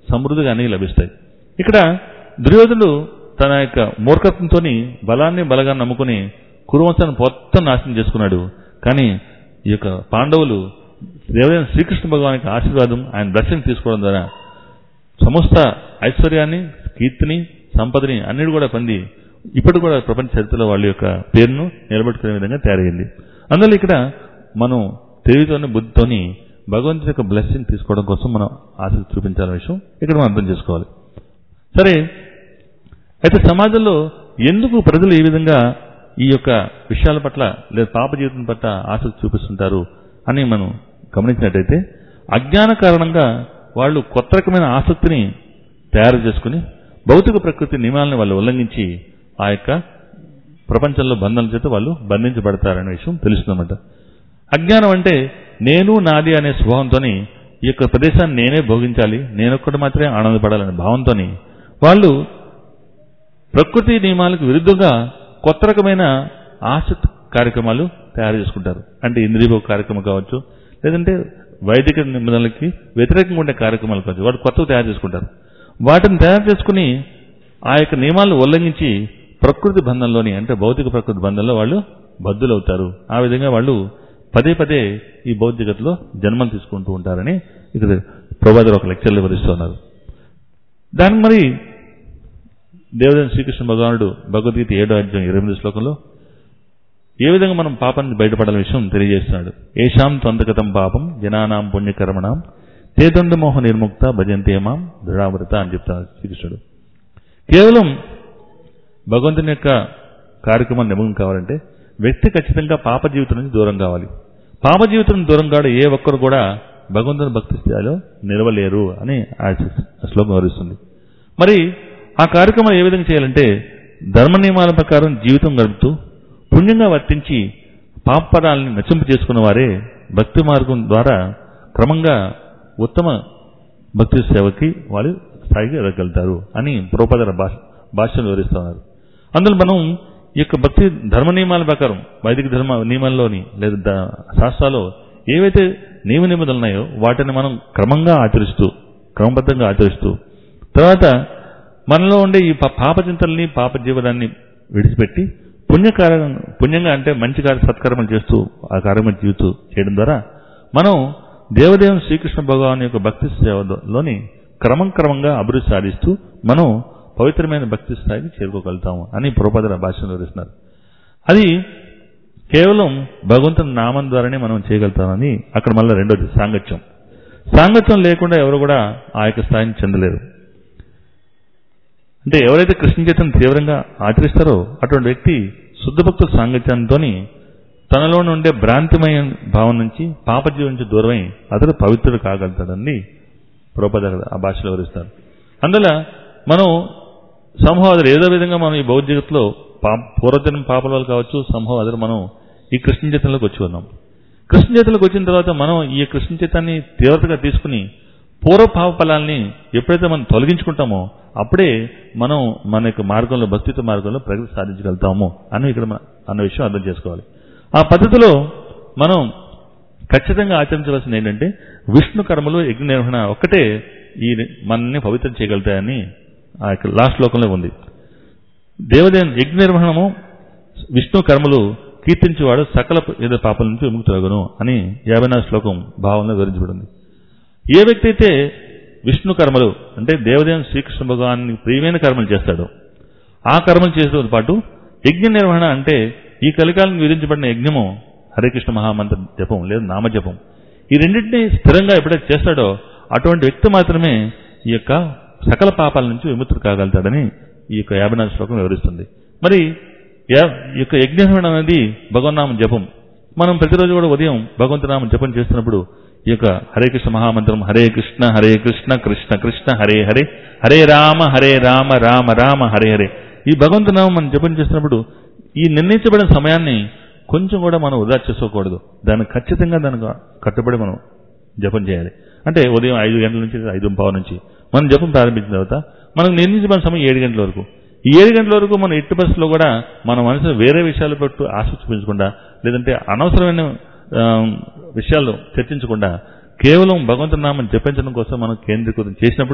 సమృద్ధిగా అన్నీ లభిస్తాయి ఇక్కడ దుర్యోధనుడు తన యొక్క మూర్ఖత్వంతో బలాన్ని బలగా నమ్ముకుని కురువంశాన్ని మొత్తం నాశనం చేసుకున్నాడు కానీ ఈ యొక్క పాండవులు దేవదైన శ్రీకృష్ణ భగవానికి ఆశీర్వాదం ఆయన దర్శనం తీసుకోవడం ద్వారా సమస్త ఐశ్వర్యాన్ని కీర్తిని సంపదని అన్నిటి కూడా పొంది ఇప్పటి కూడా ప్రపంచ చరిత్రలో వాళ్ళ యొక్క పేరును నిలబెట్టుకునే విధంగా తయారైంది అందువల్ల ఇక్కడ మనం తెలివితోని బుద్ధితోని భగవంతుని యొక్క బ్లెస్సింగ్ తీసుకోవడం కోసం మనం ఆసక్తి చూపించాలనే విషయం ఇక్కడ మనం అర్థం చేసుకోవాలి సరే అయితే సమాజంలో ఎందుకు ప్రజలు ఈ విధంగా ఈ యొక్క విషయాల పట్ల లేదా పాప జీవితం పట్ల ఆసక్తి చూపిస్తుంటారు అని మనం గమనించినట్టయితే అజ్ఞాన కారణంగా వాళ్ళు కొత్త రకమైన ఆసక్తిని తయారు చేసుకుని భౌతిక ప్రకృతి నియమాలను వాళ్ళు ఉల్లంఘించి ఆ యొక్క ప్రపంచంలో బంధం చేత వాళ్ళు బంధించబడతారనే విషయం తెలుస్తుందన్నమాట అజ్ఞానం అంటే నేను నాది అనే స్వభావంతోని ఈ యొక్క ప్రదేశాన్ని నేనే భోగించాలి నేనొక్కటి మాత్రమే ఆనందపడాలనే భావంతో వాళ్ళు ప్రకృతి నియమాలకు విరుద్ధంగా కొత్త రకమైన ఆసక్తి కార్యక్రమాలు తయారు చేసుకుంటారు అంటే ఇంద్రియభోగ కార్యక్రమం కావచ్చు లేదంటే వైదిక నిబంధనలకి వ్యతిరేకంగా ఉండే కార్యక్రమాలు కావచ్చు వాడు కొత్తవి తయారు చేసుకుంటారు వాటిని తయారు చేసుకుని ఆ యొక్క నియమాలను ఉల్లంఘించి ప్రకృతి బంధంలోని అంటే భౌతిక ప్రకృతి బంధంలో వాళ్ళు బద్దులవుతారు ఆ విధంగా వాళ్ళు పదే పదే ఈ భౌతికతలో జన్మలు తీసుకుంటూ ఉంటారని ఇక్కడ ప్రభాదర్ ఒక లెక్చర్లో వివరిస్తున్నారు దానికి మరి దేవదేవ శ్రీకృష్ణ భగవానుడు భగవద్గీత ఏడో అధ్యాయం ఇరవై ఎనిమిది శ్లోకంలో ఏ విధంగా మనం పాపం నుంచి బయటపడాల విషయం తెలియజేస్తున్నాడు ఏషాం త్వంతగతం పాపం జనానాం పుణ్యకర్మణాం తేదండ మోహ నిర్ముక్త భజంతేమాం దృఢామృత అని చెప్తాడు శ్రీకృష్ణుడు కేవలం భగవంతుని యొక్క కార్యక్రమం నిమగ్నం కావాలంటే వ్యక్తి ఖచ్చితంగా పాప జీవితం నుంచి దూరం కావాలి పాప జీవితం నుంచి దూరం కావడం ఏ ఒక్కరు కూడా భగవంతుని భక్తి స్థాయిలో నిలవలేరు అని ఆ శ్లోకం వివరిస్తుంది మరి ఆ కార్యక్రమం ఏ విధంగా చేయాలంటే ధర్మ నియమాల ప్రకారం జీవితం గడుపుతూ పుణ్యంగా వర్తించి పాపపరాలని నచింప చేసుకున్న వారే భక్తి మార్గం ద్వారా క్రమంగా ఉత్తమ భక్తి సేవకి వాళ్ళు స్థాయికి ఎదగలుగుతారు అని ప్రోపదర భాష భాషను వివరిస్తున్నారు అందులో మనం ఈ యొక్క భక్తి ధర్మ నియమాల ప్రకారం వైదిక ధర్మ నియమాల్లోని లేదా ద- శాస్త్రాల్లో ఏవైతే నియమ నిబంధనలు ఉన్నాయో వాటిని మనం క్రమంగా ఆచరిస్తూ క్రమబద్ధంగా ఆచరిస్తూ తర్వాత మనలో ఉండే ఈ పా- పాప చింతల్ని పాప జీవనాన్ని విడిచిపెట్టి పుణ్యకార్యం పుణ్యంగా అంటే మంచి కార్య సత్కర్మలు చేస్తూ ఆ కార్యక్రమం జీవితూ చేయడం ద్వారా మనం దేవదేవుని శ్రీకృష్ణ భగవాన్ యొక్క భక్తి సేవలోని క్రమం క్రమంగా అభివృద్ధి సాధిస్తూ మనం పవిత్రమైన భక్తి స్థాయికి చేరుకోగలుగుతాము అని పురోపదర భాషను వివరిస్తున్నారు అది కేవలం భగవంతుని నామం ద్వారానే మనం చేయగలుగుతామని అక్కడ మళ్ళీ రెండోది సాంగత్యం సాంగత్యం లేకుండా ఎవరు కూడా ఆ యొక్క స్థాయిని చెందలేరు అంటే ఎవరైతే కృష్ణ చైతన్యం తీవ్రంగా ఆచరిస్తారో అటువంటి వ్యక్తి శుద్ధ భక్తుల సాంగత్యంతో తనలో ఉండే భ్రాంతిమయ భావం నుంచి పాపజీవం నుంచి దూరమై అతడు పవిత్రుడు కాగలుగుతాడని ప్రోపద ఆ భాషలో వివరిస్తారు అందువల్ల మనం సంభవాదులు ఏదో విధంగా మనం ఈ బౌద్ధ జగత్తులో పా పూర్వజన్మ పాపల వల్ల కావచ్చు సంభవాదులు మనం ఈ కృష్ణ చైతన్యంలోకి వచ్చి ఉన్నాం కృష్ణ చైతన్యంలోకి వచ్చిన తర్వాత మనం ఈ కృష్ణ చైతాన్ని తీవ్రతగా తీసుకుని పూర్వ పాప ఫలాల్ని ఎప్పుడైతే మనం తొలగించుకుంటామో అప్పుడే మనం మన యొక్క మార్గంలో భక్తిత్వ మార్గంలో ప్రగతి సాధించగలుగుతాము అని ఇక్కడ మన- అన్న విషయం అర్థం చేసుకోవాలి ఆ పద్ధతిలో మనం ఖచ్చితంగా ఆచరించవలసింది ఏంటంటే విష్ణు కర్మలు యజ్ఞ నిర్వహణ ఒక్కటే ఈ మనల్ని పవిత్రం చేయగలుగుతాయని ఆ యొక్క లాస్ట్ శ్లోకంలో ఉంది దేవదేవ యజ్ఞ నిర్వహణము విష్ణు కర్మలు కీర్తించేవాడు సకల ఏదో పాపల నుంచి విముక్తులగును అని యాభై నాలుగు శ్లోకం భావంలో వివరించబడింది ఏ వ్యక్తి అయితే విష్ణు కర్మలు అంటే దేవదేవుని శ్రీకృష్ణ భగవాన్ని ప్రియమైన కర్మలు చేస్తాడో ఆ కర్మలు చేసేతో పాటు యజ్ఞ నిర్వహణ అంటే ఈ కలికాలం విధించబడిన యజ్ఞము హరే కృష్ణ మహామంత్ర జపం లేదా నామజపం ఈ రెండింటినీ స్థిరంగా ఎప్పుడైతే చేస్తాడో అటువంటి వ్యక్తి మాత్రమే ఈ యొక్క సకల పాపాల నుంచి విముక్తుడు కాగలుగుతాడని ఈ యొక్క యాభై నాలుగు శ్లోకం వివరిస్తుంది మరి యా- ఈ యొక్క యజ్ఞ నిర్వహణ అనేది భగవన్నామ జపం మనం ప్రతిరోజు కూడా ఉదయం భగవంతునామం జపం చేస్తున్నప్పుడు ఈ యొక్క హరే కృష్ణ మహామంత్రం హరే కృష్ణ హరే కృష్ణ కృష్ణ కృష్ణ హరే హరే హరే రామ హరే రామ రామ రామ హరే హరే ఈ భగవంతునామం మనం జపం చేస్తున్నప్పుడు ఈ నిర్ణయించబడిన సమయాన్ని కొంచెం కూడా మనం వృధా చేసుకోకూడదు దాన్ని ఖచ్చితంగా దానికి కట్టుబడి మనం జపం చేయాలి అంటే ఉదయం ఐదు గంటల నుంచి ఐదు పావు నుంచి మనం జపం ప్రారంభించిన తర్వాత మనకు నిర్ణయించబడిన సమయం ఏడు గంటల వరకు ఈ ఏడు గంటల వరకు మనం ఎట్టి పరిస్థితుల్లో కూడా మన మనసును వేరే విషయాల పట్టు ఆసక్తి చూపించకుండా లేదంటే అనవసరమైన ఆ, విషయాలు చర్చించకుండా కేవలం భగవంతుని నామం జపించడం కోసం మనం కేంద్రీకృతం చేసినప్పుడు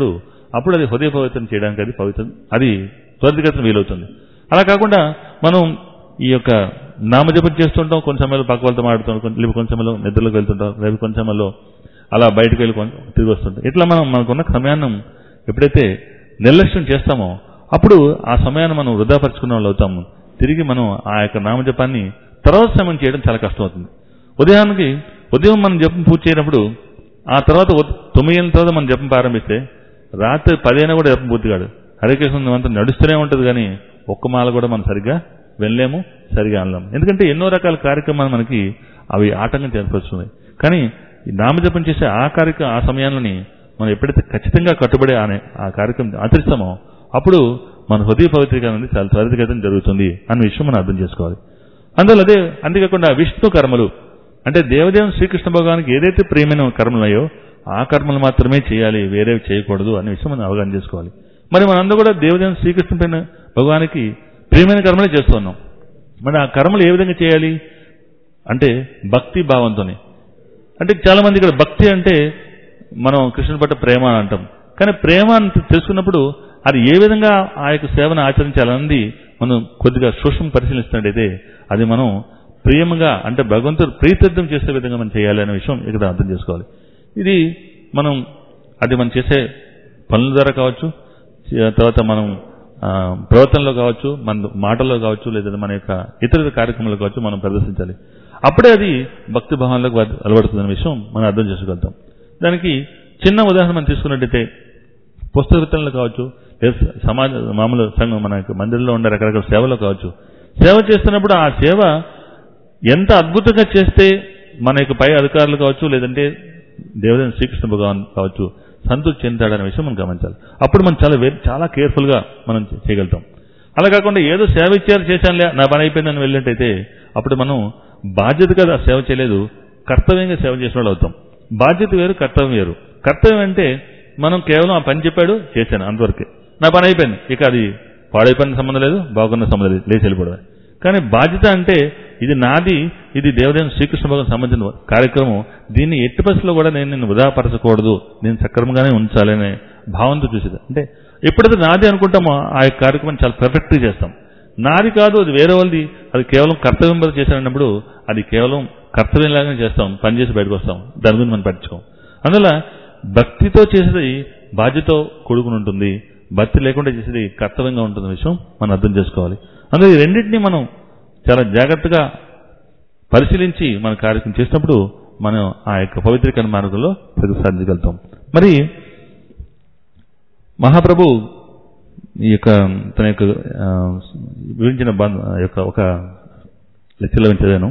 అప్పుడు అది హృదయ పవిత్రం చేయడానికి అది పవిత్రం అది త్వరితగతిన వీలవుతుంది అలా కాకుండా మనం ఈ యొక్క నామజపం చేస్తుంటాం కొన్ని సమయంలో పక్క వాళ్ళతో మాడుతుంటాం లేకపోతే కొన్ని సమయంలో నిద్రలోకి వెళ్తుంటాం లేకపోతే కొన్ని సమయంలో అలా బయటకు వెళ్ళి కొంచెం తిరిగి వస్తుంటాం ఇట్లా మనం మనకున్న సమయాన్ని ఎప్పుడైతే నిర్లక్ష్యం చేస్తామో అప్పుడు ఆ సమయాన్ని మనం వృధాపరుచుకున్న వాళ్ళు అవుతాము తిరిగి మనం ఆ యొక్క నామజపాన్ని తర్వాత సమయం చేయడం చాలా కష్టం అవుతుంది ఉదయానికి ఉదయం మనం జపం పూర్తి చేయనప్పుడు ఆ తర్వాత ఉద్- తొమ్మిది గంటల తర్వాత మనం జపం ప్రారంభిస్తే రాత్రి పదిహేను కూడా జపం పూర్తి కాదు హరే కృష్ణ అంతా నడుస్తూనే ఉంటుంది కానీ ఒక్క మాల కూడా మనం సరిగ్గా వెళ్ళలేము సరిగా అనలేము ఎందుకంటే ఎన్నో రకాల కార్యక్రమాలు మనకి అవి ఆటంకం చేపరుస్తున్నాయి కానీ ఈ నామజపం చేసే ఆ కార్యక్రమం ఆ సమయంలోని మనం ఎప్పుడైతే ఖచ్చితంగా కట్టుబడి అనే ఆ కార్యక్రమం ఆచరిస్తామో అప్పుడు మన హృదయ పవిత్రీకరణ అనేది చాలా త్వరితగతిన జరుగుతుంది అన్న విషయం మనం అర్థం చేసుకోవాలి అందువల్ల అదే అంతేకాకుండా విష్ణు కర్మలు అంటే దేవదేవుని శ్రీకృష్ణ భగవానికి ఏదైతే ప్రియమైన కర్మలు ఉన్నాయో ఆ కర్మలు మాత్రమే చేయాలి వేరేవి చేయకూడదు అనే విషయం మనం అవగాహన చేసుకోవాలి మరి మనందరూ కూడా దేవదేవుని శ్రీకృష్ణ పైన భగవానికి ప్రియమైన కర్మలే చేస్తున్నాం మరి ఆ కర్మలు ఏ విధంగా చేయాలి అంటే భక్తి భావంతోనే అంటే చాలా మంది ఇక్కడ భక్తి అంటే మనం కృష్ణుని పట్ల ప్రేమ అని అంటాం కానీ ప్రేమ అని తెలుసుకున్నప్పుడు అది ఏ విధంగా ఆ యొక్క సేవను ఆచరించాలన్నది మనం కొద్దిగా సూక్ష్మం పరిశీలిస్తున్నట్టయితే అది మనం ప్రేమగా అంటే భగవంతుడు ప్రీతిర్థం చేసే విధంగా మనం చేయాలి అనే విషయం ఇక్కడ అర్థం చేసుకోవాలి ఇది మనం అది మనం చేసే పనుల ద్వారా కావచ్చు చే- తర్వాత మనం ఆ, ప్రవర్తనలో కావచ్చు మన మాటల్లో కావచ్చు లేదా మన యొక్క ఇతర కార్యక్రమాల్లో కావచ్చు మనం ప్రదర్శించాలి అప్పుడే అది భక్తి భావనలకు అలవడుతుందనే విషయం మనం అర్థం చేసుకోగలుగుతాం దానికి చిన్న ఉదాహరణ మనం తీసుకున్నట్టయితే పుస్తక విత్తనాలు కావచ్చు లేదా సమాజ మామూలు సంఘం మన యొక్క మందిరంలో ఉండే రకరకాల సేవలు కావచ్చు సేవ చేస్తున్నప్పుడు ఆ సేవ ఎంత అద్భుతంగా చేస్తే మన యొక్క పై అధికారులు కావచ్చు లేదంటే దేవదేవుని శ్రీకృష్ణ భగవాన్ కావచ్చు సంతృప్తి చెందుతాడనే విషయం మనం గమనించాలి అప్పుడు మనం చాలా వే- చాలా కేర్ఫుల్గా మనం చేయగలుగుతాం అలా కాకుండా ఏదో సేవ ఇచ్చారు చేశానులే నా పని అయిపోయిందని వెళ్ళినట్టయితే అప్పుడు మనం బాధ్యతగా ఆ సేవ చేయలేదు కర్తవ్యంగా సేవ చేసిన వాళ్ళు అవుతాం బాధ్యత వేరు కర్తవ్యం వేరు కర్తవ్యం అంటే మనం కేవలం ఆ పని చెప్పాడు చేశాను అంతవరకే నా పని అయిపోయింది ఇక అది పాడైపోయిన సంబంధం లేదు బాగున్న సంబంధం లేదు లేచి వెళ్ళిపోవడమే కానీ బాధ్యత అంటే ఇది నాది ఇది దేవదేవుని శ్రీకృష్ణ భగవాన్ సంబంధించిన కార్యక్రమం దీన్ని ఎట్టి పరిస్థితుల్లో కూడా నేను నిన్ను వృధాపరచకూడదు నేను సక్రమంగానే ఉంచాలనే భావంతో చూసేది అంటే ఎప్పుడైతే నాది అనుకుంటామో ఆ యొక్క కార్యక్రమం చాలా పర్ఫెక్ట్గా చేస్తాం నాది కాదు అది వేరే వాళ్ళది అది కేవలం కర్తవ్యం మీద చేశానన్నప్పుడు అది కేవలం కర్తవ్యంలాగానే చేస్తాం పని చేసి బయటకు వస్తాం దాని గురించి మనం పట్టించుకోం అందువల్ల భక్తితో చేసేది బాధ్యతో కూడుకుని ఉంటుంది భక్తి లేకుండా చేసేది కర్తవ్యంగా ఉంటుంది విషయం మనం అర్థం చేసుకోవాలి అందులో ఈ రెండింటినీ మనం చాలా జాగ్రత్తగా పరిశీలించి మన కార్యక్రమం చేసినప్పుడు మనం ఆ యొక్క పవిత్రీకరణ మార్గంలో ప్రగతి సాధించగలుగుతాం మరి మహాప్రభు ఈ యొక్క తన యొక్క ఆ, వివరించిన బంధ యొక్క ఒక లెక్చర్లో చదివాను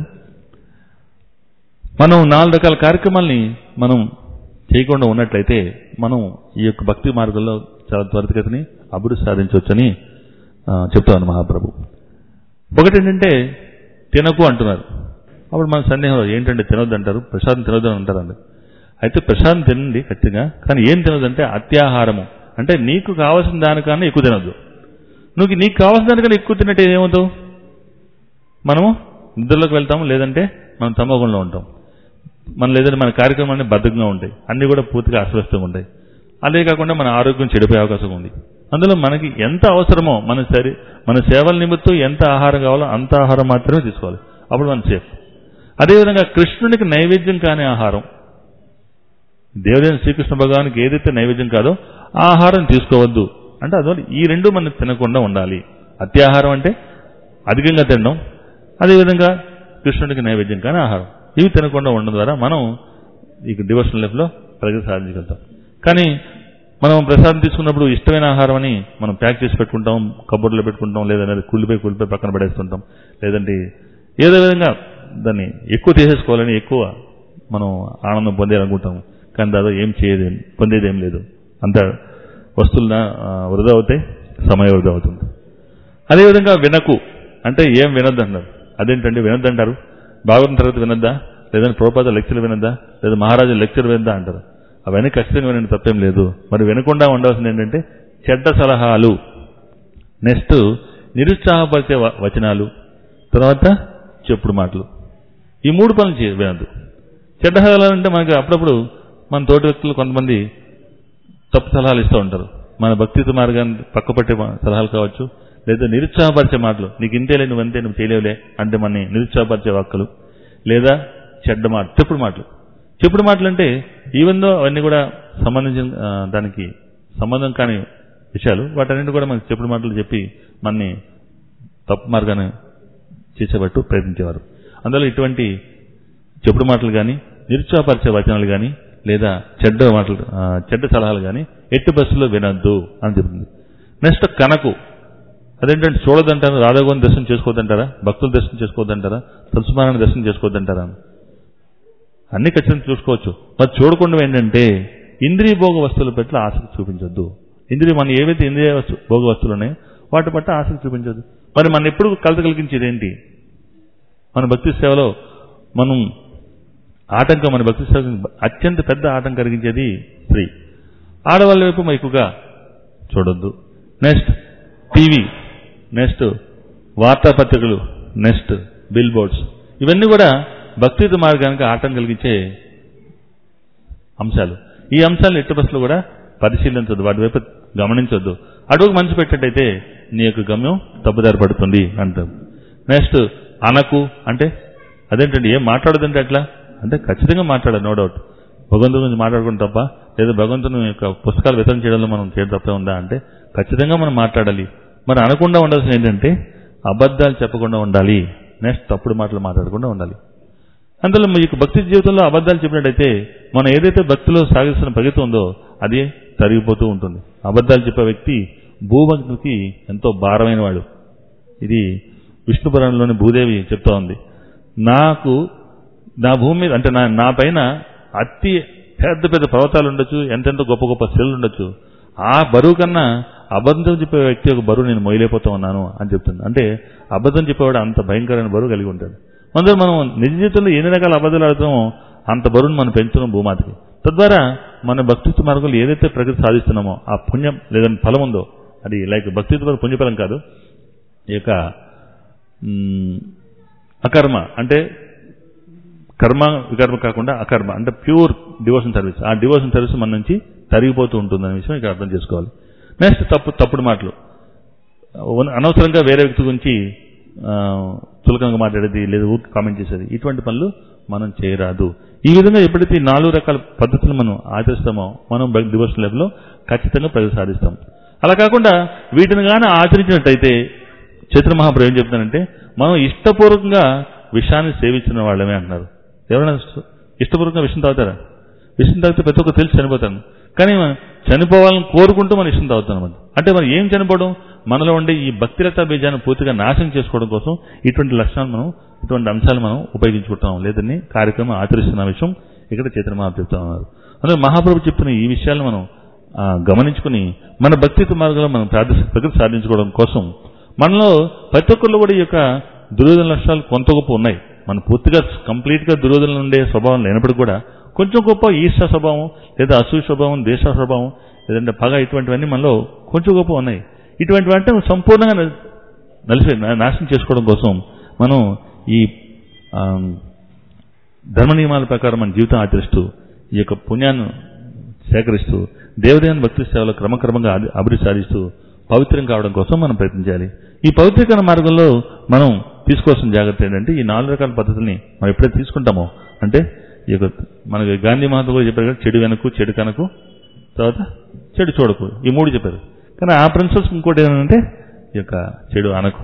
మనం నాలుగు రకాల కార్యక్రమాల్ని మనం చేయకుండా ఉన్నట్లయితే మనం ఈ యొక్క భక్తి మార్గంలో చాలా త్వరితగతిని అభివృద్ధి సాధించవచ్చని ఆ, చెప్తాను మహాప్రభు ఒకటి ఏంటంటే తినకు అంటున్నారు అప్పుడు మన సందేహం ఏంటంటే తినొద్దు అంటారు ప్రసాదం తినొద్దు అని అంటారండి అయితే ప్రసాదం తినండి ఖచ్చితంగా కానీ ఏం తినొద్దంటే అత్యాహారము అంటే నీకు కావాల్సిన దానికన్నా ఎక్కువ తినొద్దు నువ్వు నీకు కావాల్సిన దానికన్నా ఎక్కువ తిన్నట్టు ఏమవుతావు మనము నిద్రలోకి వెళ్తాము లేదంటే మనం తమోగుణంలో ఉంటాం మన లేదంటే మన కార్యక్రమాన్ని బద్ధకంగా ఉంటాయి అన్నీ కూడా పూర్తిగా అస్వస్థంగా ఉంటాయి అదే కాకుండా మన ఆరోగ్యం చెడిపోయే అవకాశం ఉంది అందులో మనకి ఎంత అవసరమో మన సరి మన సేవల నిమిత్తం ఎంత ఆహారం కావాలో అంత ఆహారం మాత్రమే తీసుకోవాలి అప్పుడు మనం సేఫ్ అదేవిధంగా కృష్ణునికి నైవేద్యం కాని ఆహారం దేవదేవుని శ్రీకృష్ణ భగవానికి ఏదైతే నైవేద్యం కాదో ఆ ఆహారం తీసుకోవద్దు అంటే అందువల్ల ఈ రెండు మనం తినకుండా ఉండాలి అత్యాహారం అంటే అధికంగా తినడం అదేవిధంగా కృష్ణుడికి నైవేద్యం కానీ ఆహారం ఇవి తినకుండా ఉండడం ద్వారా మనం ఈ డివోషనల్ లైఫ్లో ప్రగతి సాధించగలుగుతాం కానీ మనం ప్రసాదం తీసుకున్నప్పుడు ఇష్టమైన ఆహారం అని మనం ప్యాక్ చేసి పెట్టుకుంటాం కబోర్డ్లో పెట్టుకుంటాం లేదంటే కుళ్ళిపోయి కుళ్ళిపోయి పక్కన పడేస్తుంటాం లేదంటే ఏదో విధంగా దాన్ని ఎక్కువ తీసేసుకోవాలని ఎక్కువ మనం ఆనందం పొందేయాలనుకుంటాం కానీ దాదాపు ఏం చేయదు పొందేది ఏం లేదు అంత వస్తువులు నా- ఆ, వృధా అవుతాయి సమయం వృధా అవుతుంది అదేవిధంగా వినకు అంటే ఏం వినొద్దు అంటారు అదేంటండి వినొద్దు అంటారు బాగున్న తర్వాత వినొద్దా లేదంటే ప్రోపాద లెక్చర్ వినొద్దా లేదా మహారాజు లెక్చర్ వినొద్దా అంటారు అవన్నీ ఖచ్చితంగా వినండి తప్పేం లేదు మరి వినకుండా ఉండవలసింది ఏంటంటే చెడ్డ సలహాలు నెక్స్ట్ నిరుత్సాహపరిచే వ- వచనాలు తర్వాత చెప్పుడు మాటలు ఈ మూడు పనులు చే వినద్దు చెడ్డ సలహాలు అంటే మనకి అప్పుడప్పుడు మన తోటి వ్యక్తులు కొంతమంది తప్పు సలహాలు ఇస్తూ ఉంటారు మన భక్తిత్వ మార్గాన్ని పక్కపట్టే మా- సలహాలు కావచ్చు లేదా నిరుత్సాహపరిచే మాటలు నీకు ఇంతేలే నువ్వు అంతే నువ్వు చేయలేవులే అంటే మనని నిరుత్సాహపరిచే వాక్కులు లేదా చెడ్డ మాట చెప్పుడు మాటలు చెప్పుడు మాటలు అంటే ఈవెందో అవన్నీ కూడా సంబంధించిన ఆ, దానికి సంబంధం కాని విషయాలు వాటన్నింటి కూడా మనకి చెప్పుడు మాటలు చెప్పి మనని తప్పు మార్గాన్ని చేసేబట్టు ప్రయత్నించేవారు అందులో ఇటువంటి చెప్పుడు మాటలు కానీ నిరుత్సాహపరిచే వచనాలు కానీ లేదా చెడ్డ మాటలు ఆ, చెడ్డ సలహాలు కానీ ఎట్టి బస్సులో వినొద్దు అని చెప్తుంది నెక్స్ట్ కనకు అదేంటంటే చూడదంటారా రాధాగోని దర్శనం చేసుకోవద్దంటారా భక్తుల దర్శనం చేసుకోవద్దంటారా తులసిమారాయణ దర్శనం చేసుకోవద్దంటారా అన్ని ఖచ్చితంగా చూసుకోవచ్చు మరి చూడకుండా ఏంటంటే ఇంద్రియ భోగ వస్తువుల పట్ల ఆసక్తి చూపించొద్దు ఇంద్రియ మన ఏవైతే ఇంద్రియ వస్తు భోగ వస్తువులు ఉన్నాయో వాటి పట్ల ఆసక్తి చూపించొద్దు మరి మన ఎప్పుడు కలత కలిగించేది ఏంటి మన భక్తి సేవలో మనం ఆటంకం మన భక్తి సేవ అత్యంత పెద్ద ఆటంకం కలిగించేది స్త్రీ ఆడవాళ్ళ వైపు మనం ఎక్కువగా చూడొద్దు నెక్స్ట్ టీవీ నెక్స్ట్ వార్తాపత్రికలు నెక్స్ట్ బిల్ బోర్డ్స్ ఇవన్నీ కూడా భక్తియుత మార్గానికి ఆటం కలిగించే అంశాలు ఈ అంశాలను ఎట్టి బస్సులో కూడా పరిశీలించొద్దు వాటి వైపు గమనించొద్దు అడుగు మనసు పెట్టేటైతే నీ యొక్క గమ్యం తప్పుదారి పడుతుంది అంటాం నెక్స్ట్ అనకు అంటే అదేంటండి ఏం మాట్లాడదంటే అట్లా అంటే ఖచ్చితంగా మాట్లాడాలి నో డౌట్ భగవంతుని గురించి మాట్లాడుకుంటే తప్ప లేదా భగవంతుని యొక్క పుస్తకాలు వితరణ చేయడంలో మనం చేయడం తప్పే ఉందా అంటే ఖచ్చితంగా మనం మాట్లాడాలి మరి అనకుండా ఉండాల్సిన ఏంటంటే అబద్ధాలు చెప్పకుండా ఉండాలి నెక్స్ట్ తప్పుడు మాటలు మాట్లాడకుండా ఉండాలి అందులో మీకు భక్తి జీవితంలో అబద్ధాలు చెప్పినట్టయితే మనం ఏదైతే భక్తిలో సాగిస్తున్న ప్రగతి ఉందో అది తరిగిపోతూ ఉంటుంది అబద్ధాలు చెప్పే వ్యక్తి భూభక్తునికి ఎంతో భారమైన వాడు ఇది విష్ణు పురాణంలోని భూదేవి చెప్తా ఉంది నాకు నా భూమి మీద అంటే నా నా పైన అతి పెద్ద పెద్ద పర్వతాలు ఉండొచ్చు ఎంతెంత గొప్ప గొప్ప శిలలు ఉండొచ్చు ఆ బరువు కన్నా అబద్ధం చెప్పే వ్యక్తి యొక్క బరువు నేను మొయలేకపోతా ఉన్నాను అని చెప్తుంది అంటే అబద్ధం చెప్పేవాడు అంత భయంకరమైన బరువు కలిగి ఉంటాడు అందులో మనం నిజ జీవితంలో ఎన్ని రకాల అబద్ధాలు ఆడుతామో అంత బరువును మనం పెంచుతున్నాం భూమాతకి తద్వారా మన భక్తిత్వ మార్గంలో ఏదైతే ప్రగతి సాధిస్తున్నామో ఆ పుణ్యం లేదంటే ఫలం ఉందో అది లైక్ భక్తిత్వ పుణ్యఫలం కాదు ఈ యొక్క మ్, అకర్మ అంటే కర్మ వికర్మ కాకుండా అకర్మ అంటే ప్యూర్ డివోషన్ సర్వీస్ ఆ డివోషన్ సర్వీస్ మన నుంచి తరిగిపోతూ ఉంటుందనే విషయం ఇక్కడ అర్థం చేసుకోవాలి నెక్స్ట్ తప్పు తప్పుడు మాటలు ఉన్- అనవసరంగా వేరే వ్యక్తి గురించి ఆ, చులకనగా మాట్లాడేది లేదా ఊరికి కామెంట్ చేసేది ఇటువంటి పనులు మనం చేయరాదు ఈ విధంగా ఎప్పుడైతే ఈ నాలుగు రకాల పద్ధతులు మనం ఆచరిస్తామో మనం డివోషన్ లెవెల్లో ఖచ్చితంగా ప్రగతి సాధిస్తాం అలా కాకుండా వీటిని కానీ ఆచరించినట్టయితే చైత్ర మహాప్రభు ఏం చెప్తానంటే మనం ఇష్టపూర్వకంగా విషాన్ని సేవించిన వాళ్ళమే అంటున్నారు ఎవరైనా ఇష్ట- ఇష్టపూర్వకంగా విషయం తాగుతారా విషయం తాగితే ప్రతి ఒక్కరు తెలిసి చనిపోతాను కానీ మనం చనిపోవాలని కోరుకుంటూ మనం ఇష్టం తాగుతాం అనమాట అంటే మనం ఏం చనిపోవడం మనలో ఉండే ఈ భక్తిలత బీజాన్ని పూర్తిగా నాశనం చేసుకోవడం కోసం ఇటువంటి లక్షణాలు మనం ఇటువంటి అంశాలు మనం ఉపయోగించుకుంటాం లేదని కార్యక్రమం ఆచరిస్తున్న విషయం ఇక్కడ చైతన్య మహాప్రభు చెప్తా ఉన్నారు అందులో మహాప్రభు చెప్పిన ఈ విషయాలు మనం ఆ, గమనించుకుని మన భక్తిత్వ మార్గంలో మనం ప్రార్థి ప్రగతి సాధించుకోవడం కోసం మనలో ప్రతి ఒక్కరిలో కూడా ఈ యొక్క దుర్యోధన లక్షణాలు కొంత గొప్ప ఉన్నాయి మనం పూర్తిగా కంప్లీట్ గా దుర్యోధనలు ఉండే స్వభావం లేనప్పుడు కూడా కొంచెం గొప్ప ఈర్ష స్వభావం లేదా అసూయ స్వభావం దేశ స్వభావం లేదంటే పగ ఇటువంటివన్నీ మనలో కొంచెం గొప్ప ఉన్నాయి ఇటువంటి అంటే సంపూర్ణంగా న- నలిసి నా- నాశనం చేసుకోవడం కోసం మనం ఈ ఆ, ధర్మ నియమాల ప్రకారం మన జీవితం ఆచరిస్తూ ఈ యొక్క పుణ్యాన్ని సేకరిస్తూ దేవదేవుని భక్తి సేవలో క్రమక్రమంగా అభి- అభివృద్ధి సాధిస్తూ పవిత్రం కావడం కోసం మనం ప్రయత్నించాలి ఈ పవిత్రీకరణ మార్గంలో మనం తీసుకోవాల్సిన జాగ్రత్త ఏంటంటే ఈ నాలుగు రకాల పద్ధతుల్ని మనం ఎప్పుడైతే తీసుకుంటామో అంటే ఈ యొక్క మనకి గాంధీ మహాత్మ కూడా చెప్పారు కదా చెడు వెనకు చెడు కనకు తర్వాత చెడు చూడకు ఈ మూడు చెప్పారు కానీ ఆ ప్రిన్సిపల్స్ ఇంకోటి ఏంటంటే ఈ యొక్క చెడు అనకు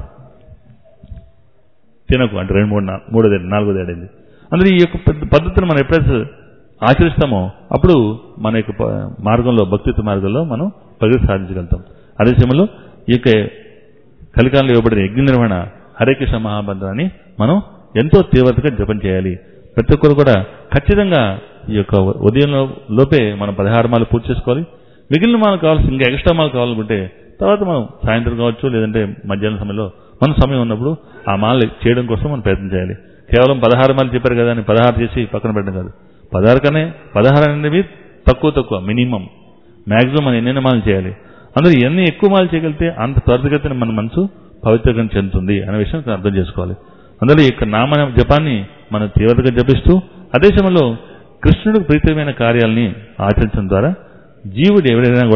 తినకు అంటే రెండు మూడు నా- మూడోది నాలుగోది ఏడైంది అందులో ఈ యొక్క పద్ధ- పద్ధతిని మనం ఎప్పుడైతే ఆచరిస్తామో అప్పుడు మన యొక్క ప- మార్గంలో భక్తిత్వ మార్గంలో మనం ప్రగతి సాధించగలుగుతాం అదే సమయంలో ఈ యొక్క కలికాలంలో ఇవ్వబడిన యజ్ఞ నిర్వహణ హరే కృష్ణ మహాబంధాన్ని మనం ఎంతో తీవ్రతగా జపం చేయాలి ప్రతి ఒక్కరు కూడా ఖచ్చితంగా ఈ యొక్క ఉదయం లోపే మనం పదహారు మాలు పూర్తి చేసుకోవాలి మిగిలిన మాలు కావాల్సి ఇంకా ఎక్స్ట్రా మాలు కావాలనుకుంటే తర్వాత మనం సాయంత్రం కావచ్చు లేదంటే మధ్యాహ్నం సమయంలో మన సమయం ఉన్నప్పుడు ఆ మాలు చేయడం కోసం మనం ప్రయత్నం చేయాలి కేవలం పదహారు మాలు చెప్పారు కదా అని పదహారు చేసి పక్కన పెట్టడం కాదు పదహారు కనే పదహారు అనేవి తక్కువ తక్కువ మినిమం మాక్సిమం మనం ఎన్నెన్ని మాలు చేయాలి అందులో ఎన్ని ఎక్కువ మాలు చేయగలిగితే అంత త్వరితగతిన మన మనసు పవిత్రంగా చెందుతుంది అనే విషయం ఇక్కడ అర్థం చేసుకోవాలి అందులో ఈ యొక్క నామ జపాన్ని మనం తీవ్రతగా జపిస్తూ అదే సమయంలో కృష్ణుడికి ప్రీతమైన కార్యాలని ఆచరించడం ద్వారా జీవుడు ఎవరైనా కూడా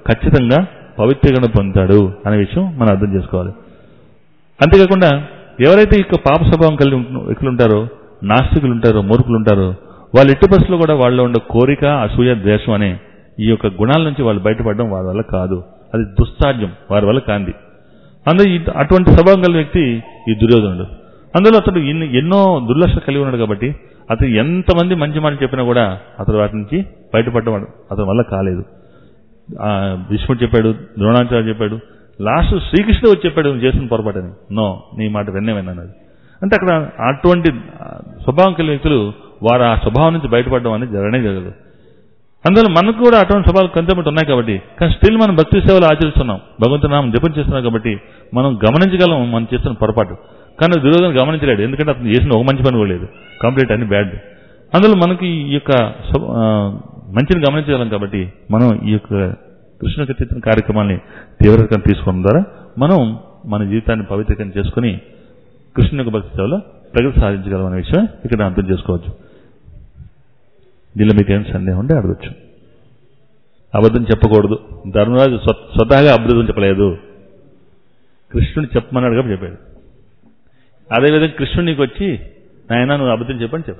ఖచ్చితంగా పవిత్రీకరణ పొందుతాడు అనే విషయం మనం అర్థం చేసుకోవాలి అంతేకాకుండా ఎవరైతే ఇక పాప స్వభావం కలిగి ఉంటు- వ్యక్తులు ఉంటారో నాస్తికులు ఉంటారో మూర్ఖులు ఉంటారో వాళ్ళ ఎట్టి పరిస్థితుల్లో కూడా వాళ్ళలో ఉండే కోరిక అసూయ ద్వేషం అనే ఈ యొక్క గుణాల నుంచి వాళ్ళు బయటపడడం వారి వల్ల కాదు అది దుస్సాధ్యం వారి వల్ల కాంది అందులో ఈ- అటువంటి స్వభావం కలిగిన వ్యక్తి ఈ దుర్యోధనుడు అందులో అతడు ఇన్ని- ఎన్నో దుర్లక్ష కలిగి ఉన్నాడు కాబట్టి అతను ఎంతమంది మంచి మాటలు చెప్పినా కూడా అతడు వాటి నుంచి బయటపడడం అతని వల్ల కాలేదు ఆ, భీష్ముడు చెప్పాడు ద్రోణాచార్య చెప్పాడు లాస్ట్ శ్రీకృష్ణుడు వచ్చి చెప్పాడు నువ్వు చేసిన పొరపాటని నో నీ మాట విన్నే విన్నాను అంటే అక్కడ అటువంటి ఆ, స్వభావం కలిగిన వ్యక్తులు వారు ఆ స్వభావం నుంచి బయటపడడం అనేది జరగనే జరగదు అందువల్ల మనకు కూడా అటువంటి స్వభావాలు కొంతమంది ఉన్నాయి కాబట్టి కానీ స్టిల్ మనం భక్తి సేవలు ఆచరిస్తున్నాం భగవంతుని నామం జపం చేస్తున్నాం కాబట్టి మనం గమనించగలం మనం చేస్తున్న పొరపాటు కానీ దుర్యోధన గమనించలేడు ఎందుకంటే అతను చేసిన ఒక మంచి పని కూడా లేదు కంప్లీట్ అన్ని బ్యాడ్ అందులో మనకి ఈ యొక్క స్వ- ఆ, మంచిని గమనించగలం కాబట్టి మనం ఈ యొక్క కృష్ణ చరిత్ర కార్యక్రమాన్ని తీవ్రతగా తీసుకోవడం ద్వారా మనం మన జీవితాన్ని పవిత్రీకరణ చేసుకుని కృష్ణుని యొక్క భక్తి సేవలో ప్రగతి సాధించగలం అనే విషయం ఇక్కడ అర్థం చేసుకోవచ్చు దీనిలో మీకు ఏం సందేహం ఉంటే అడగచ్చు అబద్ధం చెప్పకూడదు ధర్మరాజు స్వ- స్వతహాగా అబద్ధం చెప్పలేదు కృష్ణుడు చెప్పమన్నాడు కాబట్టి చెప్పాడు అదేవిధంగా కృష్ణుడు నీకు వచ్చి నాయన నువ్వు అబద్ధం చెప్పని చెప్పు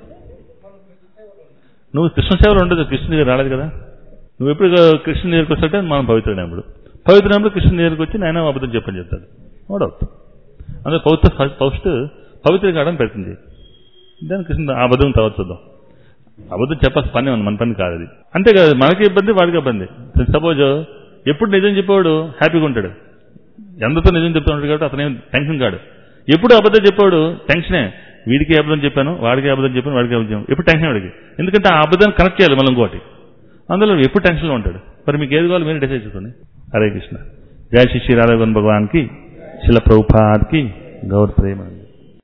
నువ్వు కృష్ణ సేవలు ఉండదు కృష్ణుడి దగ్గర రాలేదు కదా నువ్వు ఎప్పుడు కృష్ణుని దగ్గరికి వస్తుంటే మనం పవిత్రుడైనప్పుడు పవిత్రుడైనప్పుడు కృష్ణుని దగ్గరికి వచ్చి నాయన అబద్ధం చెప్పని చెప్తాడు నో డౌట్ అందులో పవిత్ర ఫస్ట్ పవిత్ర కావడం పెడుతుంది దాని కృష్ణ ఆ అబద్ధం తర్వాత చూద్దాం అబద్ధం చెప్పాల్సిన పని ఉంది మన పని కాదు అది అంతేకాదు మనకి ఇబ్బంది వాడికి ఇబ్బంది సపోజ్ ఎప్పుడు నిజం చెప్పేవాడు హ్యాపీగా ఉంటాడు ఎందరితో నిజం చెప్తూ ఉంటాడు కాబట్టి అతనేం టెన్షన్ కాడు ఎప్పుడు అబద్ధం చెప్పాడు టెన్షనే వీడికి అబద్ధం చెప్పాను వాడికి అబద్ధం చెప్పాను వాడికి అబద్ధం చెప్పాను ఎప్పుడు టెన్షన్ వాడికి ఎందుకంటే ఆ అబద్ధాన్ని కనెక్ట్ చేయాలి మళ్ళీ ఇంకోటి అందులో ఎప్పుడు టెన్షన్లో ఉంటాడు మరి మీకు ఏది కావాలి మీరు డిసైడ్ చేసుకోండి హరే కృష్ణ జయ శ్రీ శ్రీ రాధాగోన్ భగవాన్కి శిల ప్రభుపాద్కి గౌర ప్రేమ